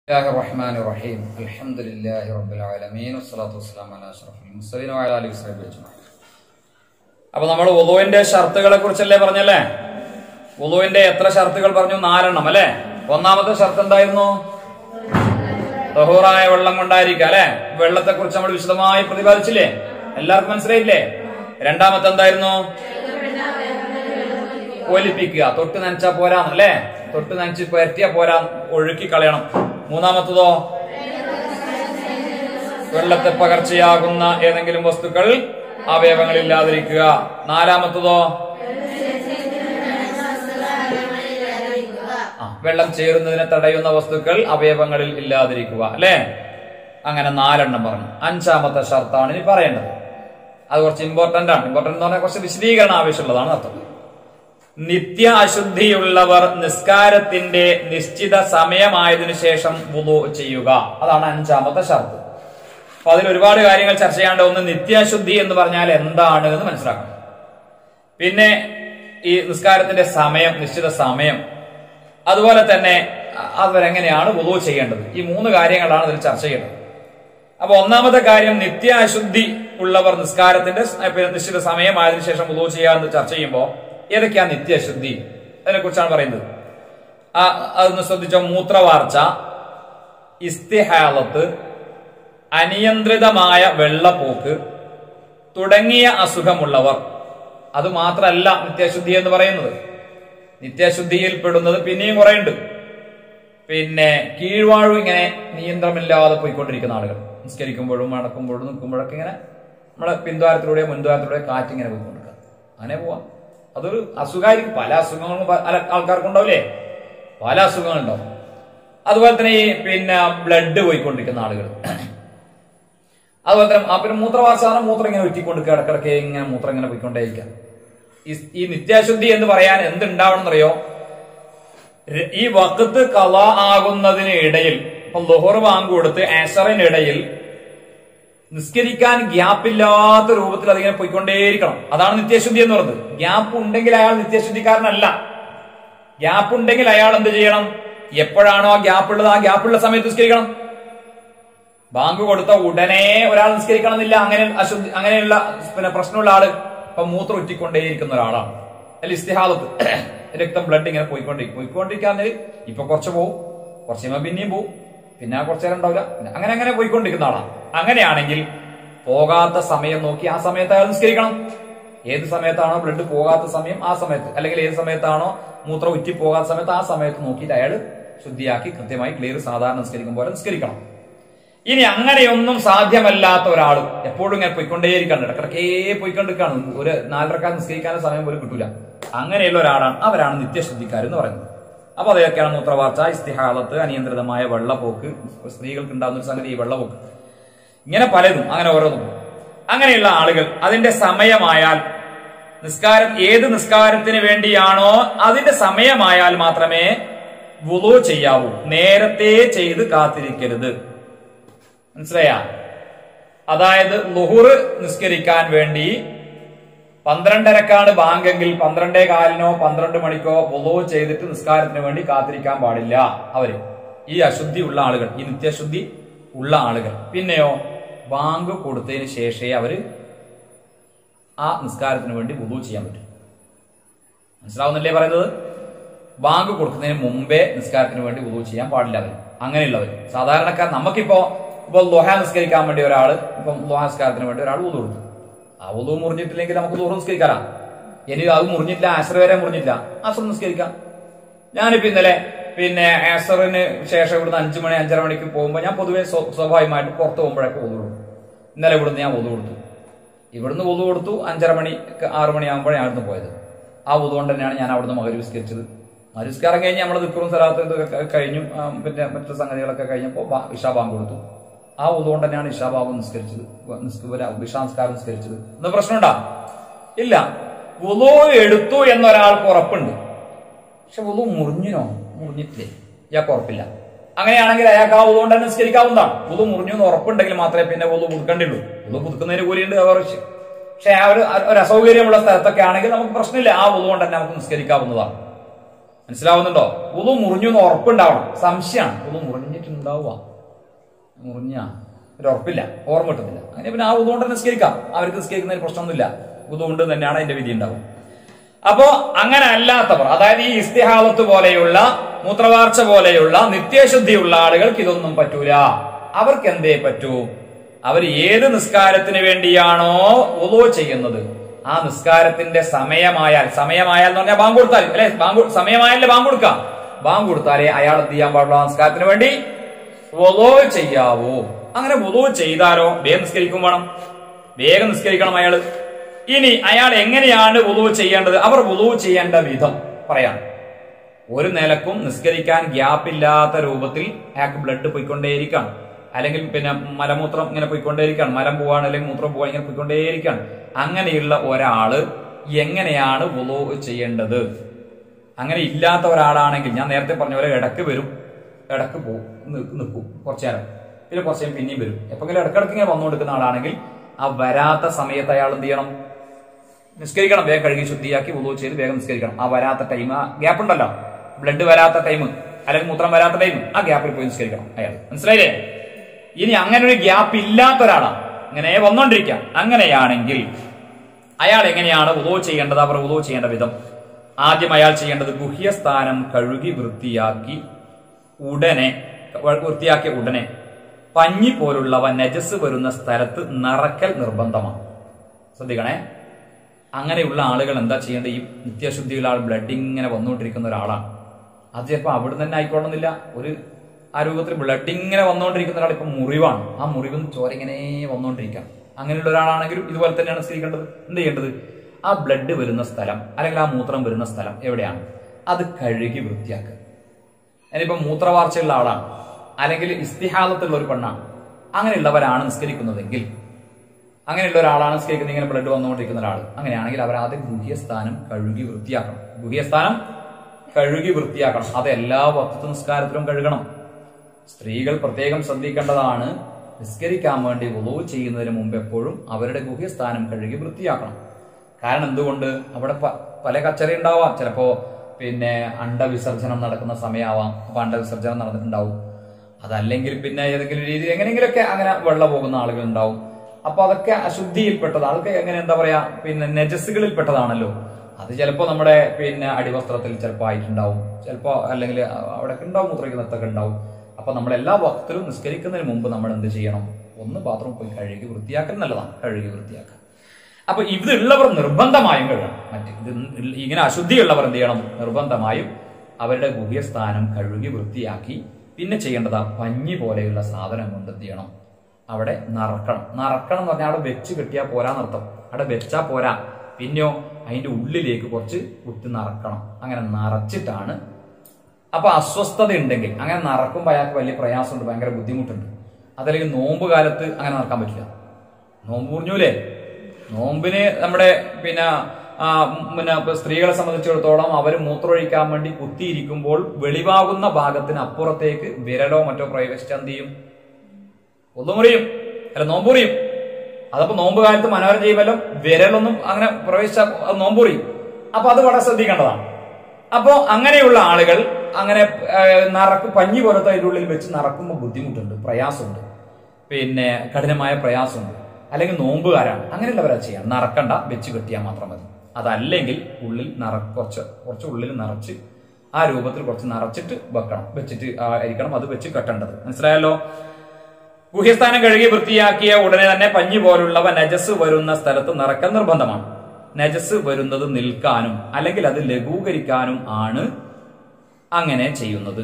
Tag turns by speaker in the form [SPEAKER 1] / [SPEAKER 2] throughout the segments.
[SPEAKER 1] الله الرحمن الرحيم الحمد لله رب العالمين والصلاة والسلام على أشرف المرسلين وعلى آله وصحبه أجمعين അപ്പൊ നമ്മൾ വുളുവിന്റെ ഷർത്തുകളെ കുറിച്ചല്ലേ പറഞ്ഞല്ലേ വുളുവിന്റെ എത്ര ഷർത്തുകൾ പറഞ്ഞു നാലെണ്ണം അല്ലെ ഒന്നാമത്തെ ഷർത്ത് എന്തായിരുന്നു തഹൂറായ വെള്ളം കൊണ്ടായിരിക്കുക അല്ലെ വെള്ളത്തെ കുറിച്ച് നമ്മൾ വിശദമായി പ്രതിപാദിച്ചില്ലേ എല്ലാവർക്കും മനസ്സിലായില്ലേ രണ്ടാമത്തെ എന്തായിരുന്നു ഒലിപ്പിക്കുക തൊട്ട് നനച്ചാ പോരാന്ന് അല്ലേ തൊട്ട് നനച്ച് പരത്തിയാ പോരാ ഒഴുക്കി കളയണം മൂന്നാമത്തതോ വെള്ളത്തെ പകർച്ചയാകുന്ന ഏതെങ്കിലും വസ്തുക്കൾ അവയവങ്ങൾ ഇല്ലാതിരിക്കുക നാലാമത്തതോ ആ, വെള്ളം ചേരുന്നതിനെ തടയുന്ന വസ്തുക്കൾ അവയവങ്ങളിൽ ഇല്ലാതിരിക്കുക അല്ലേ അങ്ങനെ നാലെണ്ണം പറഞ്ഞു അഞ്ചാമത്തെ ഷർത്താണ് ഇനി പറയേണ്ടത് അത് കുറച്ച് ഇമ്പോർട്ടന്റ് ആണ് ഇമ്പോർട്ടന്റ് എന്ന് പറഞ്ഞാൽ കുറച്ച് വിശദീകരണം ആവശ്യമുള്ളതാണ് അർത്ഥം നിത്യ അശുദ്ധിയുള്ളവർ നിസ്കാരത്തിന്റെ നിശ്ചിത സമയമായതിനു ശേഷം വുളു ചെയ്യുക അതാണ് അഞ്ചാമത്തെ ഷർത്ത് അപ്പൊ അതിൽ ഒരുപാട് കാര്യങ്ങൾ ചർച്ച ചെയ്യാണ്ട് ഒന്ന് നിത്യാശുദ്ധി എന്ന് പറഞ്ഞാൽ എന്താണ് എന്ന് മനസ്സിലാക്കണം പിന്നെ ഈ നിസ്കാരത്തിന്റെ സമയം നിശ്ചിത സമയം അതുപോലെ തന്നെ അ- അവരെങ്ങനെയാണ് വുളു ചെയ്യേണ്ടത് ഈ മൂന്ന് കാര്യങ്ങളാണ് ഇതിൽ ചർച്ച ചെയ്യേണ്ടത് അപ്പൊ ഒന്നാമത്തെ കാര്യം നിത്യ അശുദ്ധി ഉള്ളവർ നിസ്കാരത്തിന്റെ സ്- പിന്നെ നിശ്ചിത സമയമായതിനു ശേഷം വുളു ചെയ്യാമെന്ന് ചർച്ച ചെയ്യുമ്പോൾ ഏതൊക്കെയാ നിത്യശുദ്ധി അതിനെ കുറിച്ചാണ് പറയുന്നത് ആ അതൊന്ന് ശ്രദ്ധിച്ചോ മൂത്രവാർച്ച ഇസ്തിഹാലത്ത് അനിയന്ത്രിതമായ വെള്ളപ്പോക്ക് തുടങ്ങിയ അസുഖമുള്ളവർ അത് മാത്രമല്ല നിത്യശുദ്ധി എന്ന് പറയുന്നത് നിത്യശുദ്ധിയിൽ പെടുന്നത് പിന്നെയും കുറെ ഉണ്ട് പിന്നെ കീഴ്വാഴും ഇങ്ങനെ നിയന്ത്രണമില്ലാതെ പോയിക്കൊണ്ടിരിക്കുന്ന ആളുകൾ നിസ്കരിക്കുമ്പോഴും നടക്കുമ്പോഴും നിൽക്കുമ്പോഴൊക്കെ ഇങ്ങനെ നമ്മുടെ പിന്തുവാരത്തിലൂടെ മുൻദ്വാരത്തിലൂടെ കാറ്റ് ഇങ്ങനെ പോയിക്കൊണ്ടിരിക്കുക അങ്ങനെ പോവാം അതൊരു അസുഖമായിരിക്കും പല അസുഖങ്ങളും പല ആൾക്കാർക്കും ഉണ്ടാവില്ലേ പല അസുഖങ്ങളുണ്ടാവും അതുപോലെ തന്നെ ഈ പിന്നെ ബ്ലഡ് പോയിക്കൊണ്ടിരിക്കുന്ന ആളുകൾ അതുപോലെ തന്നെ ആ പിന്നെ മൂത്രവാസാനം മൂത്രം ഇങ്ങനെ ഉറ്റിക്കൊണ്ട് ഇടക്കിടക്ക് ഇങ്ങനെ മൂത്രം ഇങ്ങനെ പോയിക്കൊണ്ടേയിരിക്കാം ഈ- ഈ നിത്യാശുദ്ധി എന്ന് പറയാൻ എന്തുണ്ടാവണം എന്നറിയോ ര- ഈ വക്കത്ത് കല ആകുന്നതിന് ഇടയിൽ ഇപ്പൊ ലുഹർ വാങ്ക് കൊടുത്ത് ആസറിനിടയിൽ നിസ്കരിക്കാൻ ഗ്യാപ്പില്ലാത്ത രൂപത്തിൽ അതിങ്ങനെ പോയിക്കൊണ്ടേയിരിക്കണം അതാണ് നിത്യശുദ്ധി എന്ന് പറയുന്നത് ഗ്യാപ്പ് ഉണ്ടെങ്കിൽ അയാൾ നിത്യശുദ്ധിക്കാരനല്ല ഗ്യാപ്പ് ഉണ്ടെങ്കിൽ അയാൾ എന്ത് ചെയ്യണം എപ്പോഴാണോ ആ ഗ്യാപ്പ് ഉള്ളത് ആ ഗ്യാപ്പുള്ള സമയത്ത് നിസ്കരിക്കണം ബാങ്ക് കൊടുത്ത ഉടനെ ഒരാൾ നിസ്കരിക്കണം എന്നില്ല അങ്ങനെ അശുദ്ധി അങ്ങനെയുള്ള പിന്നെ പ്രശ്നമുള്ള ആള് ഇപ്പൊ മൂത്രം ഉറ്റിക്കൊണ്ടേയിരിക്കുന്ന ഒരാളാണ് അല്ല ഇസ്തിഹാദത്ത് രക്തം ബ്ലഡ് ഇങ്ങനെ പോയിക്കൊണ്ടിരിക്കും പോയിക്കൊണ്ടിരിക്കാന്ന് ഇപ്പൊ കുറച്ച് പോവും കുറച്ച് കഴിയുമ്പോ പിന്നെയും പോവും പിന്നെ ആ കുറച്ചു നേരം ഉണ്ടാവില്ല പിന്നെ അങ്ങനെ അങ്ങനെ പോയിക്കൊണ്ടിരിക്കുന്ന ആളാണ് അങ്ങനെയാണെങ്കിൽ പോകാത്ത സമയം നോക്കി ആ സമയത്ത് അയാൾ നിസ്കരിക്കണം ഏത് സമയത്താണോ ബ്ലഡ് പോകാത്ത സമയം ആ സമയത്ത് അല്ലെങ്കിൽ ഏത് സമയത്താണോ മൂത്രം ഉറ്റി പോകാത്ത സമയത്ത് ആ സമയത്ത് നോക്കിയിട്ട് അയാൾ ശുദ്ധിയാക്കി കൃത്യമായി ക്ലിയർ സാധാരണ നിസ്കരിക്കും പോലെ നിസ്കരിക്കണം ഇനി അങ്ങനെയൊന്നും സാധ്യമല്ലാത്ത ഒരാൾ എപ്പോഴും ഇങ്ങനെ പോയിക്കൊണ്ടേയിരിക്കണം ഇടക്കിടക്കേ പോയിക്കൊണ്ടിരിക്കുകയാണ് ഒരു നാലരക്കാർ നിസ്കരിക്കാനും സമയം പോലും കിട്ടൂല അങ്ങനെയുള്ള ഒരാളാണ് അവരാണ് നിത്യശുദ്ധിക്കാർ എന്ന് പറയുന്നത് അപ്പൊ അതൊക്കെയാണ് മൂത്രവാർച്ച ഇസ്തിഹാളത്ത് അനിയന്ത്രിതമായ വെള്ളപ്പോക്ക് സ്ത്രീകൾക്ക് ഉണ്ടാകുന്ന ഒരു സംഗതി ഈ വെള്ളപ്പോക്ക് ഇങ്ങനെ പലതും അങ്ങനെ ഓരോന്നും അങ്ങനെയുള്ള ആളുകൾ അതിന്റെ സമയമായാൽ നിസ്കാരം ഏത് നിസ്കാരത്തിന് വേണ്ടിയാണോ അതിന്റെ സമയമായാൽ മാത്രമേ വുളു ചെയ്യാവൂ നേരത്തെ ചെയ്ത് കാത്തിരിക്കരുത് മനസ്സിലായ അതായത് ലുഹുറ് നിസ്കരിക്കാൻ വേണ്ടി പന്ത്രണ്ടരക്കാണ് ബാങ്കെങ്കിൽ പന്ത്രണ്ടേ കാലിനോ പന്ത്രണ്ട് മണിക്കോ വുളു ചെയ്തിട്ട് നിസ്കാരത്തിന് വേണ്ടി കാത്തിരിക്കാൻ പാടില്ല അവര് ഈ അശുദ്ധി ഉള്ള ആളുകൾ ഈ നിത്യശുദ്ധി ഉള്ള ആളുകൾ പിന്നെയോ ബാങ്ക് കൊടുത്തതിന് ശേഷമേ അവര് ആ നിസ്കാരത്തിന് വേണ്ടി വുളു ചെയ്യാൻ പറ്റും മനസ്സിലാവുന്നില്ലേ പറയുന്നത് ബാങ്ക് കൊടുക്കുന്നതിന് മുമ്പേ നിസ്കാരത്തിന് വേണ്ടി വുളു ചെയ്യാൻ പാടില്ല അവർ അങ്ങനെയുള്ളവർ സാധാരണക്കാർ നമുക്കിപ്പോ ഇപ്പൊ ലോഹ നിസ്കരിക്കാൻ വേണ്ടി ഒരാൾ ഇപ്പം ലോഹ നിസ്കാരത്തിന് വേണ്ടി ഒരാൾ വുളു കൊടുത്തു ആ വുളു മുറിഞ്ഞിട്ടില്ലെങ്കിൽ നമുക്ക് ദൂരം നിസ്കരിക്കാം ഇനി അത് മുറിഞ്ഞില്ല ആശ്ര വരെ മുറിഞ്ഞില്ല ആശ്ര നിസ്കരിക്കാം ഞാനിപ്പോ ഇന്നലെ പിന്നെ ആസറിന് ശേഷം ഇവിടുന്ന് അഞ്ചു മണി അഞ്ചര മണിക്ക് പോകുമ്പോൾ ഞാൻ പൊതുവെ സ്വ- സ്വാഭാവികമായിട്ട് പുറത്ത് പോകുമ്പോഴൊക്കെ വുളു കൊടുക്കും ഇന്നലെ ഇവിടുന്ന് ഞാൻ വുളു കൊടുത്തു ഇവിടുന്ന് വുളു കൊടുത്തു അഞ്ചര മണി ആറു മണിയാകുമ്പോഴാണ് അവിടുന്ന് പോയത് ആ വുളു കൊണ്ട് തന്നെയാണ് ഞാൻ അവിടുന്ന് മകര് വിസ്കരിച്ചത് മരുസ്കാരം കഴിഞ്ഞ് നമ്മൾ ദിക്കറും സ്ഥലത്തും ഇതൊക്കെ കഴിഞ്ഞു ആ, പിന്നെ മറ്റു സംഗതികളൊക്കെ കഴിഞ്ഞപ്പോൾ ഇഷാ ബാങ്ക് കൊടുത്തു ആ വുളു കൊണ്ട് തന്നെയാണ് ഇഷാ ബാബു നിസ്കരിച്ചത് നിസ്ക- ഇവര് ഇഷാ നിസ്കാരം നിസ്കരിച്ചത് എന്ന പ്രശ്നമുണ്ടാ ഇല്ല വുളു എടുത്തു എന്നൊരാൾക്ക് ഉറപ്പുണ്ട് പക്ഷെ വുളു മുറിഞ്ഞിനോ മുറിഞ്ഞിട്ടില്ലേ ഇയാൾക്ക് ഉറപ്പില്ല അങ്ങനെയാണെങ്കിൽ അയാൾക്ക് ആ വുളു കൊണ്ട് തന്നെ നിസ്കരിക്കാവുന്നതാണ് വുളു മുറിഞ്ഞു എന്ന് ഉറപ്പുണ്ടെങ്കിൽ മാത്രമേ പിന്നെ വുളു പുതുക്കേണ്ടുള്ളൂ വുളു പുതുക്കുന്നതിന് കൂലിയുണ്ട് അവർ പക്ഷെ ആ ഒരു ഒരു അസൗകര്യമുള്ള സ്ഥലത്തൊക്കെ ആണെങ്കിൽ നമുക്ക് പ്രശ്നമില്ല ആ വുളു കൊണ്ട് തന്നെ നമുക്ക് നിസ്കരിക്കാവുന്നതാണ് മനസ്സിലാവുന്നുണ്ടോ ഉതു മുറിഞ്ഞു എന്ന് ഉറപ്പുണ്ടാവണം സംശയമാണ് ഉതു മുറിഞ്ഞിട്ടുണ്ടാവുക മുറിഞ്ഞ ഒരു ഉറപ്പില്ല ഓർമ്മ കിട്ടുന്നില്ല അങ്ങനെ പിന്നെ ആ ഉതു കൊണ്ട് നിസ്കരിക്കാം അവർക്ക് നിസ്കരിക്കുന്നതിന് പ്രശ്നമൊന്നുമില്ല ഉതു കൊണ്ട് തന്നെയാണ് അതിന്റെ വിധി ഉണ്ടാവും അപ്പോ അങ്ങനെ അല്ലാത്തവർ അതായത് ഈ ഇസ്തിഹാലത്ത് പോലെയുള്ള മൂത്രവാർച്ച പോലെയുള്ള നിത്യശുദ്ധിയുള്ള ആളുകൾക്ക് ഇതൊന്നും പറ്റൂല അവർക്ക് എന്തേ പറ്റൂ അവർ ഏത് നിസ്കാരത്തിന് വേണ്ടിയാണോ ഉദോ ചെയ്യുന്നത് ആ നിസ്കാരത്തിന്റെ സമയമായാൽ സമയമായാൽ എന്ന് പറഞ്ഞാൽ ബാങ്ക് കൊടുത്താൽ അല്ലെ ബാങ്ക് സമയമായാലേ ബാങ്ക് കൊടുക്കാം ബാങ്ക് കൊടുത്താലേ അയാൾ എന്ത് ചെയ്യാൻ പാടുള്ള നിസ്കാരത്തിന് വേണ്ടി വുളൂ ചെയ്യാവൂ അങ്ങനെ വുളൂ ചെയ്താലോ വേഗം നിസ്കരിക്കും വേണം വേഗം നിസ്കരിക്കണം അയാള് ഇനി അയാൾ എങ്ങനെയാണ് വുളൂ ചെയ്യേണ്ടത് അവർ വുളൂ ചെയ്യേണ്ട വിധം പറയാം ഒരു നിലക്കും നിസ്കരിക്കാൻ ഗ്യാപ്പില്ലാത്ത രൂപത്തിൽ അയാൾക്ക് ബ്ലഡ് പോയിക്കൊണ്ടേയിരിക്കണം അല്ലെങ്കിൽ പിന്നെ മലമൂത്രം ഇങ്ങനെ പോയിക്കൊണ്ടേയിരിക്കണം മലം പോവാണ് അല്ലെങ്കിൽ മൂത്രം പോവാൻ ഇങ്ങനെ പോയിക്കൊണ്ടേയിരിക്കണം അങ്ങനെയുള്ള ഒരാള് എങ്ങനെയാണ് വുളൂ ചെയ്യേണ്ടത് അങ്ങനെ ഇല്ലാത്ത ഒരാളാണെങ്കിൽ ഞാൻ നേരത്തെ പറഞ്ഞ പോലെ ഇടക്ക് വരും ഇടക്ക് പോവും നി- നിൽക്കും കുറച്ചു നേരം പിന്നെ കുറച്ച് നേരം പിന്നെയും വരും എപ്പോഴെങ്കിലും ഇടക്കിടക്ക് ഇങ്ങനെ വന്നുകൊടുക്കുന്ന ആളാണെങ്കിൽ ആ വരാത്ത സമയത്ത് അയാൾ എന്ത് ചെയ്യണം നിസ്കരിക്കണം വേഗം കഴുകി ശുദ്ധിയാക്കി ഉദു ചെയ്ത് വേഗം നിസ്കരിക്കണം ആ വരാത്ത ടൈം ആ ഗ്യാപ്പ് ഉണ്ടല്ലോ ബ്ലഡ് വരാത്ത ടൈം അല്ലെങ്കിൽ മൂത്രം വരാത്ത ടൈം ആ ഗ്യാപ്പിൽ പോയി നിസ്കരിക്കണം അയാൾ മനസ്സിലായില്ലേ ഇനി അങ്ങനെ ഒരു ഗ്യാപ്പ് ഇല്ലാത്ത ഒരാളാണ് ഇങ്ങനെ വന്നോണ്ടിരിക്കാം അങ്ങനെയാണെങ്കിൽ അയാൾ എങ്ങനെയാണ് ഉദോ ചെയ്യേണ്ടത് അവർ ഉദോ ചെയ്യേണ്ട വിധം ആദ്യം അയാൾ ചെയ്യേണ്ടത് ഗുഹ്യസ്ഥാനം കഴുകി വൃത്തിയാക്കി ഉടനെ വൃത്തിയാക്കിയ ഉടനെ പഞ്ഞി പോലുള്ളവ നജസ് വരുന്ന സ്ഥലത്ത് നിറക്കൽ നിർബന്ധമാണ് ശ്രദ്ധിക്കണേ അങ്ങനെയുള്ള ആളുകൾ എന്താ ചെയ്യേണ്ടത് ഈ നിത്യശുദ്ധിയുള്ള ആൾ ബ്ലഡ് ഇങ്ങനെ വന്നുകൊണ്ടിരിക്കുന്ന ഒരാളാണ് അത് ചിലപ്പോൾ അവിടെ തന്നെ ആയിക്കോളുന്നില്ല ഒരു ആ രൂപത്തിൽ ബ്ലഡ് ഇങ്ങനെ വന്നുകൊണ്ടിരിക്കുന്ന ഒരാൾ ഇപ്പം മുറിവാണ് ആ മുറിവിൽ നിന്ന് ചോര ഇങ്ങനെ വന്നുകൊണ്ടിരിക്കണം അങ്ങനെയുള്ള ഒരാളാണെങ്കിലും ഇതുപോലെ തന്നെയാണ് സ്ഥിരിക്കേണ്ടത് എന്ത് ചെയ്യേണ്ടത് ആ ബ്ലഡ് വരുന്ന സ്ഥലം അല്ലെങ്കിൽ ആ മൂത്രം വരുന്ന സ്ഥലം എവിടെയാണ് അത് കഴുകി വൃത്തിയാക്കുക ഇനിയിപ്പോ മൂത്രവാർച്ചയുള്ള ആളാണ് അല്ലെങ്കിൽ ഇസ്തിഹാദത്തുള്ള ഒരു പെണ്ണാണ് അങ്ങനെയുള്ളവരാണ് നിസ്കരിക്കുന്നതെങ്കിൽ അങ്ങനെയുള്ള ഒരാളാണ് നിസ്കരിക്കുന്നത് ഇങ്ങനെ ബ്ലഡ് വന്നുകൊണ്ടിരിക്കുന്ന ഒരാൾ അങ്ങനെയാണെങ്കിൽ അവർ ആദ്യം ഗുഹ്യസ്ഥാനം കഴുകി വൃത്തിയാക്കണം ഗുഹ്യസ്ഥാനം കഴുകി വൃത്തിയാക്കണം അത് എല്ലാ വക്ത നിസ്കാരത്തിലും കഴുകണം സ്ത്രീകൾ പ്രത്യേകം ശ്രദ്ധിക്കേണ്ടതാണ് നിസ്കരിക്കാൻ വേണ്ടി ഉളവ് ചെയ്യുന്നതിന് മുമ്പ് എപ്പോഴും അവരുടെ ഗുഹ്യസ്ഥാനം കഴുകി വൃത്തിയാക്കണം കാരണം എന്തുകൊണ്ട് അവിടെ പ- പല കച്ചറി ഉണ്ടാവാം ചിലപ്പോ പിന്നെ അണ്ടവിസർജനം നടക്കുന്ന സമയമാവാം അപ്പൊ അണ്ടവിസർജനം നടന്നിട്ടുണ്ടാവും അതല്ലെങ്കിൽ പിന്നെ ഏതെങ്കിലും രീതിയിൽ എങ്ങനെയെങ്കിലുമൊക്കെ അങ്ങനെ വെള്ളം പോകുന്ന ആളുകൾ ഉണ്ടാവും അപ്പൊ അതൊക്കെ അശുദ്ധിയിൽപ്പെട്ടത് അതൊക്കെ എങ്ങനെ എന്താ പറയാ പിന്നെ നെജസ്സുകളിൽപ്പെട്ടതാണല്ലോ അത് ചിലപ്പോ നമ്മുടെ പിന്നെ അടിവസ്ത്രത്തിൽ ചിലപ്പോ ആയിട്ടുണ്ടാവും ചിലപ്പോ അല്ലെങ്കിൽ അവിടെ ഉണ്ടാവും മൂത്രയ്ക്കുന്നിടത്തൊക്കെ ഉണ്ടാവും അപ്പൊ നമ്മൾ എല്ലാ വക്തിലും നിസ്കരിക്കുന്നതിന് മുമ്പ് നമ്മൾ എന്ത് ചെയ്യണം ഒന്ന് ബാത്റൂം പോയി കഴുകി വൃത്തിയാക്കൽ നല്ലതാണ് കഴുകി വൃത്തിയാക്കുക അപ്പൊ ഇത് ഉള്ളവർ നിർബന്ധമായും കഴുകണം മറ്റ് ഇത് ഇങ്ങനെ അശുദ്ധിയുള്ളവർ എന്ത് ചെയ്യണം നിർബന്ധമായും അവരുടെ ഗുഹ്യസ്ഥാനം കഴുകി വൃത്തിയാക്കി പിന്നെ ചെയ്യേണ്ടത് ആ പഞ്ഞി പോലെയുള്ള സാധനം കൊണ്ട് എന്ത് ചെയ്യണം അവിടെ നറക്കണം നറക്കണം എന്ന് പറഞ്ഞാൽ അവിടെ വെച്ച് കെട്ടിയാൽ പോരാന്നർത്ഥം അവിടെ വെച്ചാൽ പോരാ പിന്നെയോ അതിന്റെ ഉള്ളിലേക്ക് കുറച്ച് കുത്തി നറക്കണം അങ്ങനെ നറച്ചിട്ടാണ് അപ്പൊ അസ്വസ്ഥത ഉണ്ടെങ്കിൽ അങ്ങനെ നടക്കുമ്പോൾ അയാൾക്ക് വലിയ പ്രയാസമുണ്ട് ഭയങ്കര ബുദ്ധിമുട്ടുണ്ട് അതല്ലെങ്കിൽ നോമ്പ് കാലത്ത് അങ്ങനെ നടക്കാൻ പറ്റില്ല നോമ്പ് മുറിഞ്ഞൂലേ നോമ്പിന് നമ്മുടെ പിന്നെ ആ, പിന്നെ ഇപ്പൊ സ്ത്രീകളെ സംബന്ധിച്ചിടത്തോളം അവർ മൂത്രമൊഴിക്കാൻ വേണ്ടി കുത്തിയിരിക്കുമ്പോൾ വെളിവാകുന്ന ഭാഗത്തിന് അപ്പുറത്തേക്ക് വിരലോ മറ്റോ പ്രവേശിച്ചാൽ എന്ത് ചെയ്യും ഒന്നും മുറിയും അല്ല നോമ്പ് മുറിയും അതപ്പോ നോമ്പ് കാലത്ത് മനോരം ചെയ്യുമല്ലോ വിരലൊന്നും അങ്ങനെ പ്രവേശിച്ച അത് നോമ്പ് മുറിയും അപ്പൊ അത് വളരെ ശ്രദ്ധിക്കേണ്ടതാണ് അപ്പോ അങ്ങനെയുള്ള ആളുകൾ അങ്ങനെ നറക്ക് പഞ്ഞി പോലത്തെ അതിന്റെ ഉള്ളിൽ വെച്ച് നടക്കുമ്പോൾ ബുദ്ധിമുട്ടുണ്ട് പ്രയാസമുണ്ട് പിന്നെ കഠിനമായ പ്രയാസമുണ്ട് അല്ലെങ്കിൽ നോമ്പുകാരാണ് അങ്ങനെയുള്ളവരാ ചെയ്യാം നറക്കണ്ട വെച്ച് കെട്ടിയാൽ മാത്രം മതി അതല്ലെങ്കിൽ ഉള്ളിൽ നിറ കുറച്ച് കുറച്ച് ഉള്ളിൽ നിറച്ച് ആ രൂപത്തിൽ കുറച്ച് നിറച്ചിട്ട് വെക്കണം വെച്ചിട്ട് ആ, ആയിരിക്കണം അത് വെച്ച് കെട്ടേണ്ടത് മനസ്സിലായല്ലോ ഗുഹ്യസ്ഥാനം കഴുകി വൃത്തിയാക്കിയ ഉടനെ തന്നെ പഞ്ഞി പോലുള്ളവ നജസ് വരുന്ന സ്ഥലത്ത് നിറക്കൽ നിർബന്ധമാണ് നജസ് വരുന്നത് നിൽക്കാനും അല്ലെങ്കിൽ അത് ലഘൂകരിക്കാനും ആണ് അങ്ങനെ ചെയ്യുന്നത്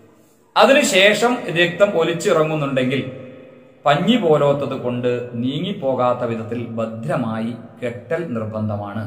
[SPEAKER 1] അതിനുശേഷം രക്തം ഒലിച്ചിറങ്ങുന്നുണ്ടെങ്കിൽ പഞ്ഞി പോലോത്തത് കൊണ്ട് നീങ്ങിപ്പോകാത്ത വിധത്തിൽ ഭദ്രമായി കെട്ടൽ നിർബന്ധമാണ്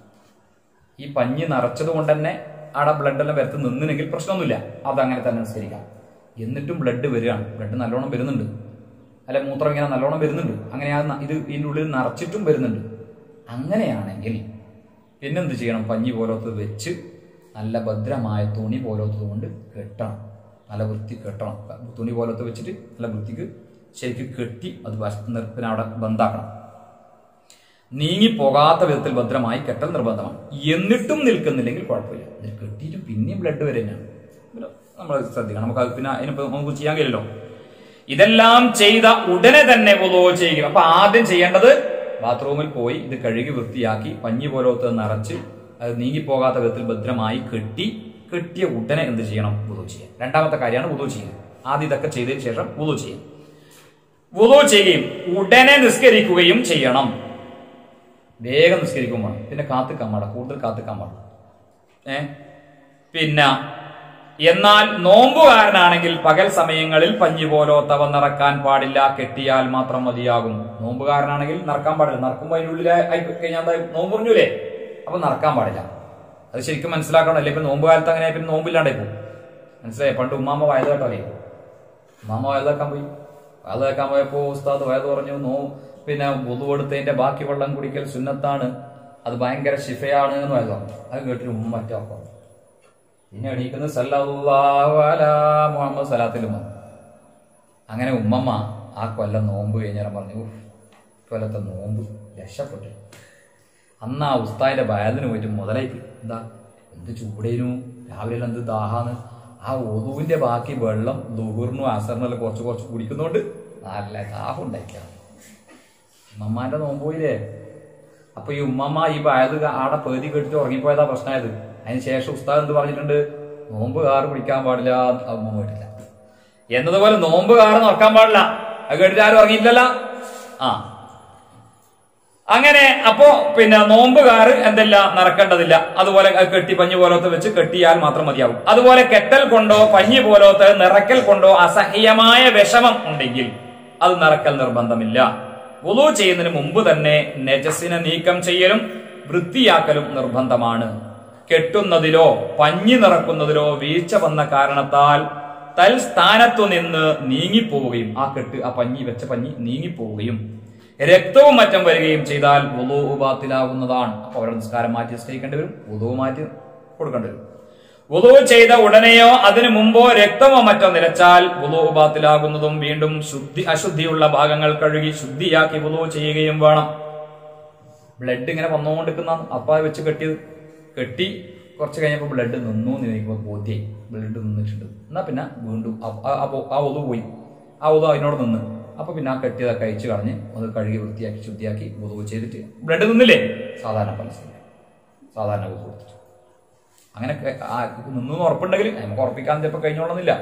[SPEAKER 1] ഈ പഞ്ഞി നിറച്ചത് കൊണ്ട് തന്നെ അവിടെ ബ്ലഡ് എല്ലാം വരത്ത് നിന്നിനെങ്കിൽ പ്രശ്നമൊന്നുമില്ല അതങ്ങനെ തന്നെ അനുസരിക്കാം എന്നിട്ടും ബ്ലഡ് വരികയാണ് ബ്ലഡ് നല്ലോണം വരുന്നുണ്ട് അല്ലെ മൂത്രം ഇങ്ങനെ നല്ലോണം വരുന്നുണ്ട് അങ്ങനെ ആ ന- ഇത് ഇതിൻ്റെ ഉള്ളിൽ നിറച്ചിട്ടും വരുന്നുണ്ട് അങ്ങനെയാണെങ്കിൽ പിന്നെന്ത് ചെയ്യണം പഞ്ഞി പോലത്തത് വെച്ച് നല്ല ഭദ്രമായ തുണി പോലത്തത് കൊണ്ട് കെട്ടണം നല്ല വൃത്തി കെട്ടണം തുണി പോലത്തെ വെച്ചിട്ട് നല്ല വൃത്തിക്ക് ശരിക്കും കെട്ടി അത് വശ- നിർ- പിന്നെ അവിടെ ബന്ധാക്കണം നീങ്ങിപ്പോകാത്ത വിധത്തിൽ ഭദ്രമായി കെട്ടൽ നിർബന്ധമാണ് എന്നിട്ടും നിൽക്കുന്നില്ലെങ്കിൽ കുഴപ്പമില്ല ഇതിൽ കെട്ടിയിട്ടും പിന്നെയും ബ്ലഡ് വരെ തന്നെയാണ് നമ്മൾ ശ്രദ്ധിക്കണം നമുക്ക് അത് പിന്നെ അതിനിപ്പോ നമുക്ക് ചെയ്യാൻ കഴിയില്ലല്ലോ ഇതെല്ലാം ചെയ്ത ഉടനെ തന്നെ വുളു ചെയ്യുക അപ്പൊ ആദ്യം ചെയ്യേണ്ടത് ബാത്റൂമിൽ പോയി ഇത് കഴുകി വൃത്തിയാക്കി പഞ്ഞി പോലത്തെ നിറച്ച് അത് നീങ്ങിപ്പോകാത്ത വിധത്തിൽ ഭദ്രമായി കെട്ടി കെട്ടിയ ഉടനെ എന്ത് ചെയ്യണം വുളു ചെയ്യാൻ രണ്ടാമത്തെ കാര്യമാണ് വുളു ചെയ്യുക ആദ്യം ഇതൊക്കെ ചെയ്തതിന് ശേഷം വുളു ചെയ്യാം വുളു ചെയ്യുകയും ഉടനെ നിസ്കരിക്കുകയും ചെയ്യണം വേഗം നിസ്കരിക്കും വേണം പിന്നെ കാത്തുക്കാൻ പാടില്ല കൂടുതൽ കാത്തുക്കാൻ പാടില്ല ഏ പിന്നെ എന്നാൽ നോമ്പുകാരനാണെങ്കിൽ പകൽ സമയങ്ങളിൽ പഞ്ഞി പോലോ തവ നിറക്കാൻ പാടില്ല കെട്ടിയാൽ മാത്രം മതിയാകും നോമ്പുകാരനാണെങ്കിൽ നടക്കാൻ പാടില്ല നടക്കുമ്പോൾ അതിനുള്ളിൽ ആയി കഴിഞ്ഞാൽ എന്താ നോമ്പ് പറഞ്ഞൂലേ അപ്പൊ നടക്കാൻ പാടില്ല അത് ശരിക്കും മനസ്സിലാക്കണം അല്ലേ ഇപ്പൊ നോമ്പ് കാലത്ത് അങ്ങനെ പിന്നെ നോമ്പില്ലാണ്ടായി പോകും മനസ്സിലായി പണ്ട് ഉമ്മാമ്മ വയത് കേട്ടോ അറിയാം ഉമ്മാമ്മ വയതാക്കാൻ പോയി വയതാക്കാൻ പോയപ്പോ ഉസ്താദ് വയത് പറഞ്ഞു നോ പിന്നെ പൊതുവെടുത്തതിന്റെ ബാക്കി വെള്ളം കുടിക്കൽ സുന്നത്താണ് അത് ഭയങ്കര ശിഫയാണ് എന്ന് വയത് പറഞ്ഞു അത് കേട്ടിട്ട് ഉമ്മ മറ്റേ പറഞ്ഞു പിന്നെ എണീക്കുന്നത് സല്ലല്ലാഹു അലാ മുഹമ്മദ് സലാത്തിലും വന്നു അങ്ങനെ ഉമ്മമ്മ ആ കൊല്ലം നോമ്പ് കഴിഞ്ഞാൽ പറഞ്ഞു "ഉഫ്, കൊല്ലത്തെ നോമ്പ് രക്ഷപ്പെട്ടു അന്ന് ആ ഉസ്താദിന്റെ ഭയത്തിന് പോയിട്ട് മുതലായി പോയി. എന്താ എന്ത് ചൂടേനു രാവിലെ എന്ത് ദാഹാന്ന് ആ ഒതുവിന്റെ ബാക്കി വെള്ളം ദുഹൂറിനും അസറിനും കുറച്ച് കുറച്ച് കുടിക്കുന്നോണ്ട് നല്ല ദാഹം ഉണ്ടായിക്കാണ് ഉമ്മമാന്റെ നോമ്പ് പോയില്ലേ അപ്പൊ ഈ ഉമ്മമ്മ ഈ ഭയത് ആടെ പേതി കെട്ടിട്ട് ഉറങ്ങിപ്പോയതാ പ്രശ്നമായത് അതിന് ശേഷം ഉസ്താദ് എന്ത് പറഞ്ഞിട്ടുണ്ട് നോമ്പ് കാറ് കുടിക്കാൻ പാടില്ല അത് ഉമ്മ പോയിട്ടില്ല എന്നതുപോലെ നോമ്പ് കാറ് നടക്കാൻ പാടില്ല അത് കേട്ടിട്ട് ആരും ഉറങ്ങിയില്ലല്ലോ ആ അങ്ങനെ അപ്പോ പിന്നെ നോമ്പുകാര് എന്തെല്ല നടക്കേണ്ടതില്ല അതുപോലെ അത് കെട്ടി പഞ്ഞി പോലത്തെ വെച്ച് കെട്ടിയാൽ മാത്രം മതിയാവും അതുപോലെ കെട്ടൽ കൊണ്ടോ പഞ്ഞി പോലത്തെ നിറക്കൽ കൊണ്ടോ അസഹ്യമായ വിഷമം ഉണ്ടെങ്കിൽ അത് നിറക്കൽ നിർബന്ധമില്ല വുളു ചെയ്യുന്നതിന് മുമ്പ് തന്നെ നെജസിനെ നീക്കം ചെയ്യലും വൃത്തിയാക്കലും നിർബന്ധമാണ് കെട്ടുന്നതിലോ പഞ്ഞി നിറക്കുന്നതിലോ വീഴ്ച വന്ന കാരണത്താൽ തൽസ്ഥാനത്തു നിന്ന് നീങ്ങിപ്പോവുകയും ആ കെട്ട് ആ പഞ്ഞി വെച്ച പഞ്ഞി നീങ്ങിപ്പോവുകയും രക്തവും മറ്റും വരികയും ചെയ്താൽ വുളു ബാത്തിലാകുന്നതാണ് അപ്പൊ അവരുടെ നിസ്കാരം മാറ്റി നിസ്കരിക്കേണ്ടി വരും വുളു മാറ്റി കൊടുക്കേണ്ടി വരും വുളു ചെയ്ത ഉടനെയോ അതിനു മുമ്പോ രക്തമോ മറ്റോ നിലച്ചാൽ വുളു ബാത്തിലാകുന്നതും വീണ്ടും ശുദ്ധി അശുദ്ധിയുള്ള ഭാഗങ്ങൾ കഴുകി ശുദ്ധിയാക്കി വുളു ചെയ്യുകയും വേണം ബ്ലഡ് ഇങ്ങനെ വന്നുകൊണ്ടിരിക്കുന്ന അപ്പ അത് വെച്ച് കെട്ടിയത് കെട്ടി കുറച്ച് കഴിഞ്ഞപ്പോൾ ബ്ലഡ് നിന്നു എന്ന് എനിക്ക് ബോധ്യായി ബ്ലഡ് നിന്നിട്ടുണ്ട് എന്നാ പിന്നെ വീണ്ടും ആ- ആ- ആ പൊ- ആ ഒതു പോയി ആ ഒതു അതിനോട് നിന്ന് അപ്പൊ പിന്നെ ആ കെട്ടിയതൊക്കെ അയച്ചു കളഞ്ഞ് അത് കഴുകി വൃത്തിയാക്കി ശുദ്ധിയാക്കി ഒതു ചെയ്തിട്ട് ബ്ലഡ് നിന്നില്ലേ സാധാരണ പലസ്തീൻ സാധാരണ ഒതു കൊടുത്തിട്ട് അങ്ങനെ ക- ആ നിന്നു എന്ന് ഉറപ്പുണ്ടെങ്കിൽ നമുക്ക് ഉറപ്പിക്കാൻ ചിലപ്പോൾ കഴിഞ്ഞോളന്നില്ല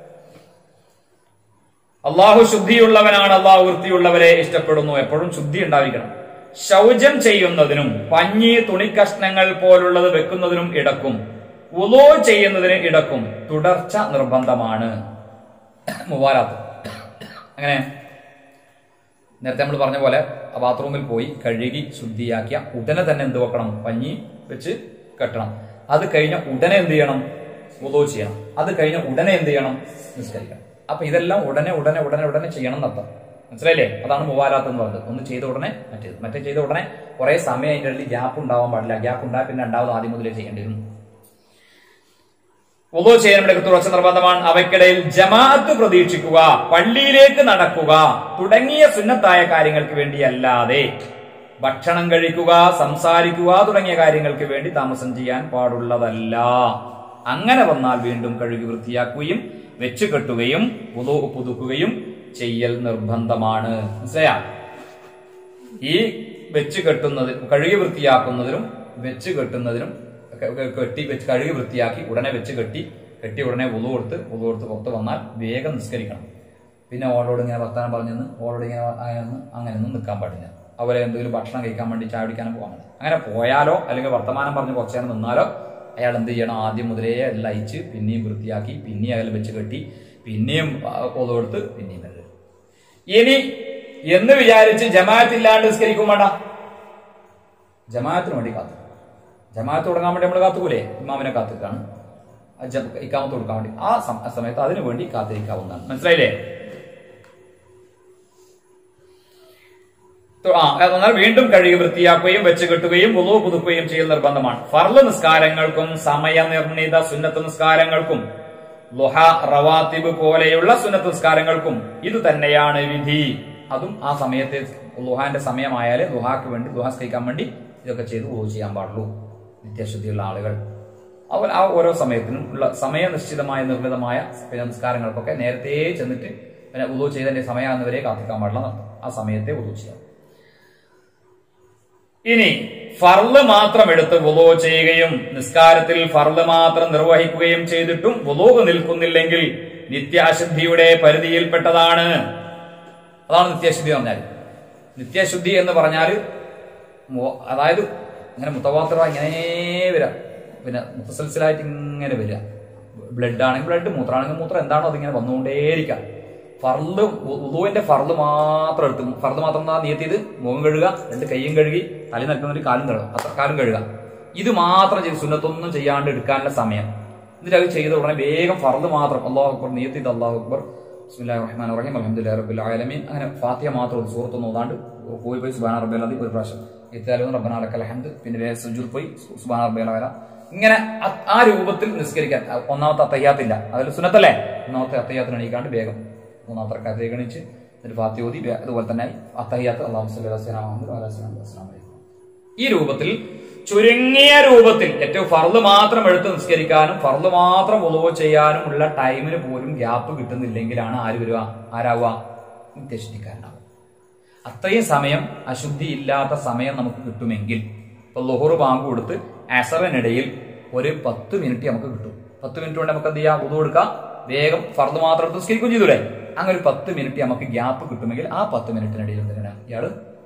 [SPEAKER 1] അള്ളാഹു ശുദ്ധിയുള്ളവനാണ് അള്ളാഹു വൃത്തിയുള്ളവരെ ഇഷ്ടപ്പെടുന്നു എപ്പോഴും ശുദ്ധി ഉണ്ടായിരിക്കണം ശൗചം ചെയ്യുന്നതിനും പഞ്ഞി തുണിക്കഷ്ണങ്ങൾ പോലുള്ളത് വെക്കുന്നതിനും ഇടക്കും ഉലോ ചെയ്യുന്നതിന് ഇടക്കും തുടർച്ച നിർബന്ധമാണ് മുവാരാത്ത് അങ്ങനെ നേരത്തെ നമ്മൾ പറഞ്ഞ പോലെ ആ ബാത്റൂമിൽ പോയി കഴുകി ശുദ്ധിയാക്കിയ ഉടനെ തന്നെ എന്ത് വെക്കണം പഞ്ഞി വെച്ച് കെട്ടണം അത് കഴിഞ്ഞ ഉടനെ എന്ത് ചെയ്യണം ഉദോ ചെയ്യണം അത് കഴിഞ്ഞ ഉടനെ എന്ത് ചെയ്യണം നിസ്കരിക്കണം അപ്പൊ ഇതെല്ലാം ഉടനെ ഉടനെ ഉടനെ ഉടനെ ചെയ്യണം എന്നർത്ഥം മനസ്സിലായില്ലേ അതാണ് മൂവാരാത്ത് എന്ന് പറയുന്നത് ഒന്ന് ചെയ്ത ഉടനെ മറ്റേത് മറ്റേ ചെയ്ത ഉടനെ കുറെ സമയം അതിന്റെ ഇടയിൽ ഗ്യാപ്പ് ഉണ്ടാവാൻ പാടില്ല ഗ്യാപ്പ് ഉണ്ടായ പിന്നെ രണ്ടാമത് ആദ്യം മുതലേ ചെയ്യേണ്ടി വരും ഉദോ ചെയ്യാൻ ഇവിടെ തുടർച്ച നിർബന്ധമാണ് അവയ്ക്കിടയിൽ ജമാഅത്ത് പ്രതീക്ഷിക്കുക പള്ളിയിലേക്ക് നടക്കുക തുടങ്ങിയ സുന്നത്തായ കാര്യങ്ങൾക്ക് വേണ്ടിയല്ലാതെ ഭക്ഷണം കഴിക്കുക സംസാരിക്കുക തുടങ്ങിയ കാര്യങ്ങൾക്ക് വേണ്ടി താമസം ചെയ്യാൻ പാടുള്ളതല്ല അങ്ങനെ വന്നാൽ വീണ്ടും കഴുകി വൃത്തിയാക്കുകയും വെച്ചു കെട്ടുകയും ഉദോ പുതുക്കുകയും ചെയ്യൽ നിർബന്ധമാണ് മനസ്സിലായാ ഈ വെച്ച് കെട്ടുന്നതിന് കഴുകി വൃത്തിയാക്കുന്നതിനും വെച്ച് കെട്ടുന്നതിനും ക- ക- കെട്ടി വെച്ച് കഴുകി വൃത്തിയാക്കി ഉടനെ വെച്ച് കെട്ടി കെട്ടി ഉടനെ ഉളു കൊടുത്ത് ഉളു കൊടുത്ത് പുറത്ത് വന്നാൽ വേഗം നിസ്കരിക്കണം പിന്നെ ഓളോട് ഇങ്ങനെ വർത്താനം പറഞ്ഞെന്ന് ഓളോട് ഇങ്ങനെ അങ്ങനെയൊന്നും അങ്ങനെയൊന്നും നിൽക്കാൻ പാടില്ല അവരെ എന്തെങ്കിലും ഭക്ഷണം കഴിക്കാൻ വേണ്ടി ചായ കുടിക്കാനും പോകാൻ പാടില്ല അങ്ങനെ പോയാലോ അല്ലെങ്കിൽ വർത്തമാനം പറഞ്ഞ് കുറച്ചു നേരം നിന്നാലോ അയാൾ എന്ത് ചെയ്യണം ആദ്യം മുതലേ എല്ലാം അയച്ച് പിന്നെയും വൃത്തിയാക്കി പിന്നെയും അയാൾ വെച്ച് കെട്ടി പിന്നെയും ഒതു കൊടുത്ത് പിന്നെയും കഴുകി ഇനി എന്ന് വിചാരിച്ച് ജമാഅത്ത് ഇല്ലാണ്ട് നിസ്കരിക്കും വേണ്ട ജമാഅത്തിന് വേണ്ടി കാത്തു ജമാഅത്ത് തുടങ്ങാൻ വേണ്ടി നമ്മൾ കാത്തുകൂലേ ഇമാമിനെ കാത്തുക്കാണ് ഇക്കാമത്ത് കൊടുക്കാൻ വേണ്ടി ആ സം- ആ സമയത്ത് അതിനു വേണ്ടി കാത്തിരിക്കാവുന്നതാണ് മനസ്സിലായില്ലേ തു- ആ എന്നാൽ വീണ്ടും കഴുകി വൃത്തിയാക്കുകയും വെച്ച് കെട്ടുകയും ഉളു പുതുക്കുകയും ചെയ്യൽ നിർബന്ധമാണ് ഫർള് നിസ്കാരങ്ങൾക്കും സമയനിർണിത സുന്നത്ത് നിസ്കാരങ്ങൾക്കും ലുഹ റവാത്തിബ് പോലെയുള്ള സുന്നത്ത് നിസ്കാരങ്ങൾക്കും ഇത് തന്നെയാണ് വിധി അതും ആ സമയത്തെ ലുഹാന്റെ സമയമായാലേ ലുഹാക്ക് വേണ്ടി ലുഹാ സ്കരിക്കാൻ വേണ്ടി ഇതൊക്കെ ചെയ്ത് വുളു ചെയ്യാൻ പാടുള്ളൂ നിത്യശുദ്ധിയുള്ള ആളുകൾ അവർ ആ ഓരോ സമയത്തിനും ഉള്ള സമയനിശ്ചിതമായ നിർമ്മിതമായ പിന്നെ നിസ്കാരങ്ങൾക്കൊക്കെ നേരത്തെ ചെന്നിട്ട് പിന്നെ ഉദു ചെയ്തതിന്റെ സമയമാകുന്നവരെ കാത്തിക്കാൻ പാടില്ല എന്നർത്ഥം. ആ സമയത്തെ ഉദു ചെയ്യാം ഇനി ഫർള് മാത്രം എടുത്ത് വുളു ചെയ്യുകയും നിസ്കാരത്തിൽ ഫർള് മാത്രം നിർവഹിക്കുകയും ചെയ്തിട്ടും വുളു നിൽക്കുന്നില്ലെങ്കിൽ നിത്യാശുദ്ധിയുടെ പരിധിയിൽപ്പെട്ടതാണ് അതാണ് നിത്യശുദ്ധി എന്ന് പറഞ്ഞാൽ നിത്യശുദ്ധി എന്ന് പറഞ്ഞാൽ മോ- അതായത് ഇങ്ങനെ മുത്തവാത്ര ഇങ്ങനെ വരാം പിന്നെ മുത്തസൽസലായിട്ട് ഇങ്ങനെ വരിക ബ്ലഡ് ആണെങ്കിൽ ബ്ലഡ് മൂത്രമാണെങ്കിൽ മൂത്രം എന്താണോ അതിങ്ങനെ വന്നുകൊണ്ടേയിരിക്കാം ഫർള് ഉദുവിന്റെ ഫർള് മാത്രം എടുത്ത് ഫർള് മാത്രം എന്താ നീയത്ത് ചെയ്ത് മുഖം കഴുകുക രണ്ട് കൈയും കഴുകി തലയിൽ നിൽക്കുന്നൊരു കാലും കഴുകുക അത്ര കാലും കഴുകുക ഇത് മാത്രം ചെയ്ത് സുന്നത്തൊന്നും ചെയ്യാണ്ട് എടുക്കാനുള്ള സമയം എന്നിട്ട് അത് ചെയ്ത ഉടനെ വേഗം ഫർള് മാത്രം അള്ളാഹു അക്ബർ നീയത്ത് ചെയ്ത് അള്ളാഹു അക്ബർ ബിസ്മില്ലാഹിർ റഹ്മാനിർ റഹീം അൽഹംദുലില്ലാഹി റബ്ബിൽ ആലമീൻ അങ്ങനെ ഫാത്തിഹ മാത്രം ഒരു സൂറത്തൊന്നും ഓതാണ്ട് പോയി പോയി സുബാന റബ്ബിൽ അതി ഒരു പ്രാവശ്യം ഇത്താലും റബ്ബന ലക്കൽ ഹംദ് പിന്നെ വേഗം സുജൂദ് പോയി സുബാന റബ്ബിൽ ആല ഇങ്ങനെ ആ- ആ രൂപത്തിൽ നിസ്കരിക്കാൻ ആ ഒന്നാമത്തെ അത്തയ്യാത്തില്ല അതിൽ സുന്നത്തല്ലേ ഒന്നാമത്തെ അത്തയ്യാത്തിന് എണീക്കാണ്ട് വേഗം മൂന്നാമത്തെ റക്കാത്തേക്ക് എണീച്ച് എന്നിട്ട് ഫാത്തി ഓതി വേ- അതുപോലെ തന്നെ അത്തയ്യാത്ത് അള്ളാഹു സ്വല്ലി അലാ സയ്യിദിനാ മുഹമ്മദ് വഅലാ സയ്യിദിനാ മുഹമ്മദ് അസ്സലാമു അലൈക്കും ഈ രൂപത്തിൽ ചുരുങ്ങിയ രൂപത്തിൽ ഏറ്റവും ഫർള് മാത്രം എടുത്ത് നിസ്കരിക്കാനും ഫർള് മാത്രം ഒതുവോ ചെയ്യാനും ഉള്ള ടൈമിന് പോലും ഗ്യാപ്പ് കിട്ടുന്നില്ലെങ്കിലാണ് ആര് വരിക ആരാവുക നിത്യശുദ്ധിക്കാരനാവുക അത്രയും സമയം അശുദ്ധി ഇല്ലാത്ത സമയം നമുക്ക് കിട്ടുമെങ്കിൽ ഇപ്പൊ ലൊഹറ് ബാങ്ക് കൊടുത്ത് അസറിനിടയിൽ ഒരു പത്ത് മിനിറ്റ് നമുക്ക് കിട്ടും പത്ത് മിനിറ്റ് കൊണ്ട് നമുക്ക് എന്ത് ചെയ്യാം ഉതു കൊടുക്കാം വേഗം ഫർദ് മാത്രം എടുത്ത് നിസ്കരിക്കുകയും ചെയ്തൂടെ അങ്ങനെ ഒരു പത്ത് മിനിറ്റ് നമുക്ക് ഗ്യാപ്പ് കിട്ടുമെങ്കിൽ ആ പത്ത് മിനിറ്റിനിടയിൽ എന്തിനാണ് ഇയാള്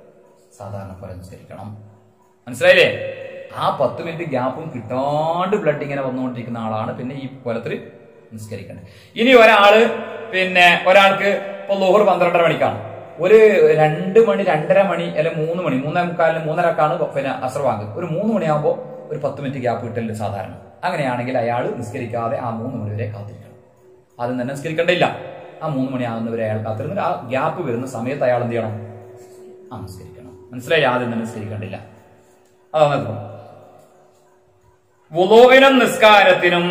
[SPEAKER 1] സാധാരണ പോലെ നിസ്കരിക്കണം മനസ്സിലായില്ലേ ആ പത്ത് മിനിറ്റ് ഗ്യാപ്പും കിട്ടാണ്ട് ബ്ലഡ് ഇങ്ങനെ വന്നുകൊണ്ടിരിക്കുന്ന ആളാണ് പിന്നെ ഈ കൊലത്തിൽ നിസ്കരിക്കേണ്ടത് ഇനി ഒരാള് പിന്നെ ഒരാൾക്ക് ഇപ്പൊ ലോഹർ പന്ത്രണ്ടര മണിക്കാണ് ഒരു രണ്ട് മണി രണ്ടര മണി അല്ലെങ്കിൽ മൂന്ന് മണി മൂന്നേ മുക്കാലിന് മൂന്നരക്കാണ് പിന്നെ അസർ വാങ്ങ് ഒരു മൂന്ന് മണിയാകുമ്പോൾ ഒരു പത്ത് മിനിറ്റ് ഗ്യാപ്പ് കിട്ടലുണ്ട് സാധാരണ അങ്ങനെയാണെങ്കിൽ അയാൾ നിസ്കരിക്കാതെ ആ മൂന്ന് മണി വരെ കാത്തിരിക്കണം ആദ്യം തന്നെ നിസ്കരിക്കേണ്ടില്ല ആ മൂന്ന് മണിയാകുന്നവരെ അയാൾ കാത്തിരുന്നിട്ട് ആ ഗ്യാപ്പ് വരുന്ന സമയത്ത് അയാൾ എന്ത് ചെയ്യണം ആ നിസ്കരിക്കണം മനസ്സിലായി ആദ്യം തന്നെ നിസ്കരിക്കേണ്ടില്ല അതാണ് ഇത്. വുളൂവിനും നിസ്കാരത്തിനും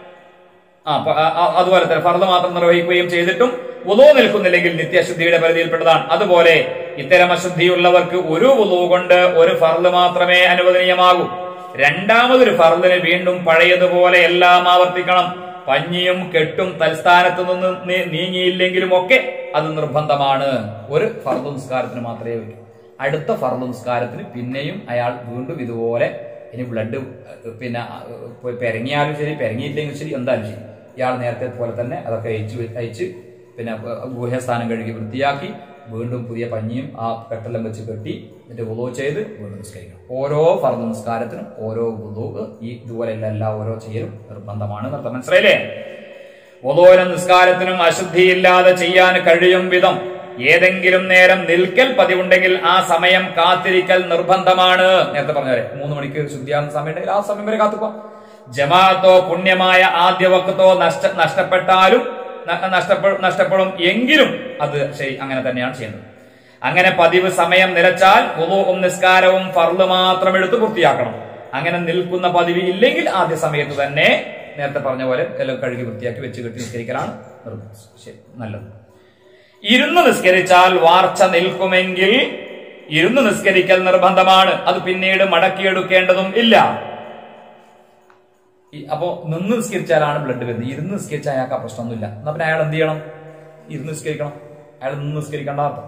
[SPEAKER 1] ആ പ- ആ- ആ- അതുപോലെ തന്നെ ഫർദ് മാത്രം നിർവഹിക്കുകയും ചെയ്തിട്ടും വുളു നിൽക്കുന്നില്ലെങ്കിൽ നിത്യശുദ്ധിയുടെ പരിധിയിൽപ്പെട്ടതാണ് അതുപോലെ ഇത്തരം അശുദ്ധിയുള്ളവർക്ക് ഒരു വുളു കൊണ്ട് ഒരു ഫർദ് മാത്രമേ അനുവദനീയമാകൂ രണ്ടാമതൊരു ഫർദിന് വീണ്ടും പഴയതുപോലെ എല്ലാം ആവർത്തിക്കണം പഞ്ഞിയും കെട്ടും തൽസ്ഥാനത്ത് നിന്ന് നീ- നീങ്ങിയില്ലെങ്കിലും ഒക്കെ അത് നിർബന്ധമാണ് ഒരു ഫർദ് നിസ്കാരത്തിന് മാത്രമേ പറ്റൂ അടുത്ത ഫർദ് നിസ്കാരത്തിന് പിന്നെയും അയാൾ വീണ്ടും ഇതുപോലെ ഇനി ബ്ലഡ് പിന്നെ അഹ് പോയി പെരങ്ങിയാലും ശരി പെരങ്ങിയില്ലെങ്കിലും ശരി എന്തായാലും ശരി ഇയാൾ നേരത്തെ പോലെ തന്നെ അതൊക്കെ അയച്ച് വെ- അയച്ച് പിന്നെ അഹ് ഗുഹ്യസ്ഥാനം കഴുകി വൃത്തിയാക്കി വീണ്ടും പുതിയ പഞ്ഞിയും ആ കെട്ടെല്ലാം വെച്ച് കെട്ടി എന്നിട്ട് വുളു ചെയ്ത് വീണ്ടും നിസ്കരിക്കണം ഓരോ ഫർദ് നിസ്കാരത്തിനും ഓരോ വുളു ഈ ഇതുപോലെയുള്ള എല്ലാ ഓരോ ചെയ്യലും നിർബന്ധമാണ് എന്നർത്ഥം മനസ്സിലായില്ലേ ഒതോരം നിസ്കാരത്തിനും അശുദ്ധിയില്ലാതെ ചെയ്യാൻ കഴിയും വിധം ഏതെങ്കിലും നേരം നിൽക്കൽ പതിവുണ്ടെങ്കിൽ ആ സമയം കാത്തിരിക്കൽ നിർബന്ധമാണ് നേരത്തെ പറഞ്ഞവരെ മൂന്ന് മണിക്ക് ശുദ്ധിയാകുന്ന സമയം ഉണ്ടെങ്കിൽ ആ സമയം വരെ കാത്തുപോവാം ജമാഅത്തോ പുണ്യമായ ആദ്യ വക്കത്തോ നഷ്ട നഷ്ടപ്പെട്ടാലും ന- നഷ്ടപ്പെ- നഷ്ടപ്പെടും എങ്കിലും അത് ശരി അങ്ങനെ തന്നെയാണ് ചെയ്യുന്നത് അങ്ങനെ പതിവ് സമയം നിലച്ചാൽ വുളുവും നിസ്കാരവും ഫർള് മാത്രം എടുത്ത് പൂർത്തിയാക്കണം അങ്ങനെ നിൽക്കുന്ന പതിവ് ഇല്ലെങ്കിൽ ആദ്യ സമയത്ത് തന്നെ നേരത്തെ പറഞ്ഞ പോലെ എല്ലാം കഴുകി വൃത്തിയാക്കി വെച്ച് കെട്ടി നിസ്കരിക്കലാണ് നിർബന്ധം. ശരി, നല്ലത് ഇരുന്ന് നിസ്കരിച്ചാൽ വാർച്ച നിൽക്കുമെങ്കിൽ ഇരുന്ന് നിസ്കരിക്കൽ നിർബന്ധമാണ് അത് പിന്നീട് മടക്കിയെടുക്കേണ്ടതും ഇല്ല ഈ- അപ്പോ നിന്ന് നിസ്കരിച്ചാലാണ് ബ്ലഡ് വരുന്നത് ഇരുന്ന് നിസ്കരിച്ചാൽ അയാൾക്ക് ആ പ്രശ്നമൊന്നുമില്ല എന്നാ പിന്നെ അയാൾ എന്ത് ചെയ്യണം ഇരുന്ന് നിസ്കരിക്കണം അയാൾ നിന്ന് നിസ്കരിക്കേണ്ട അർത്ഥം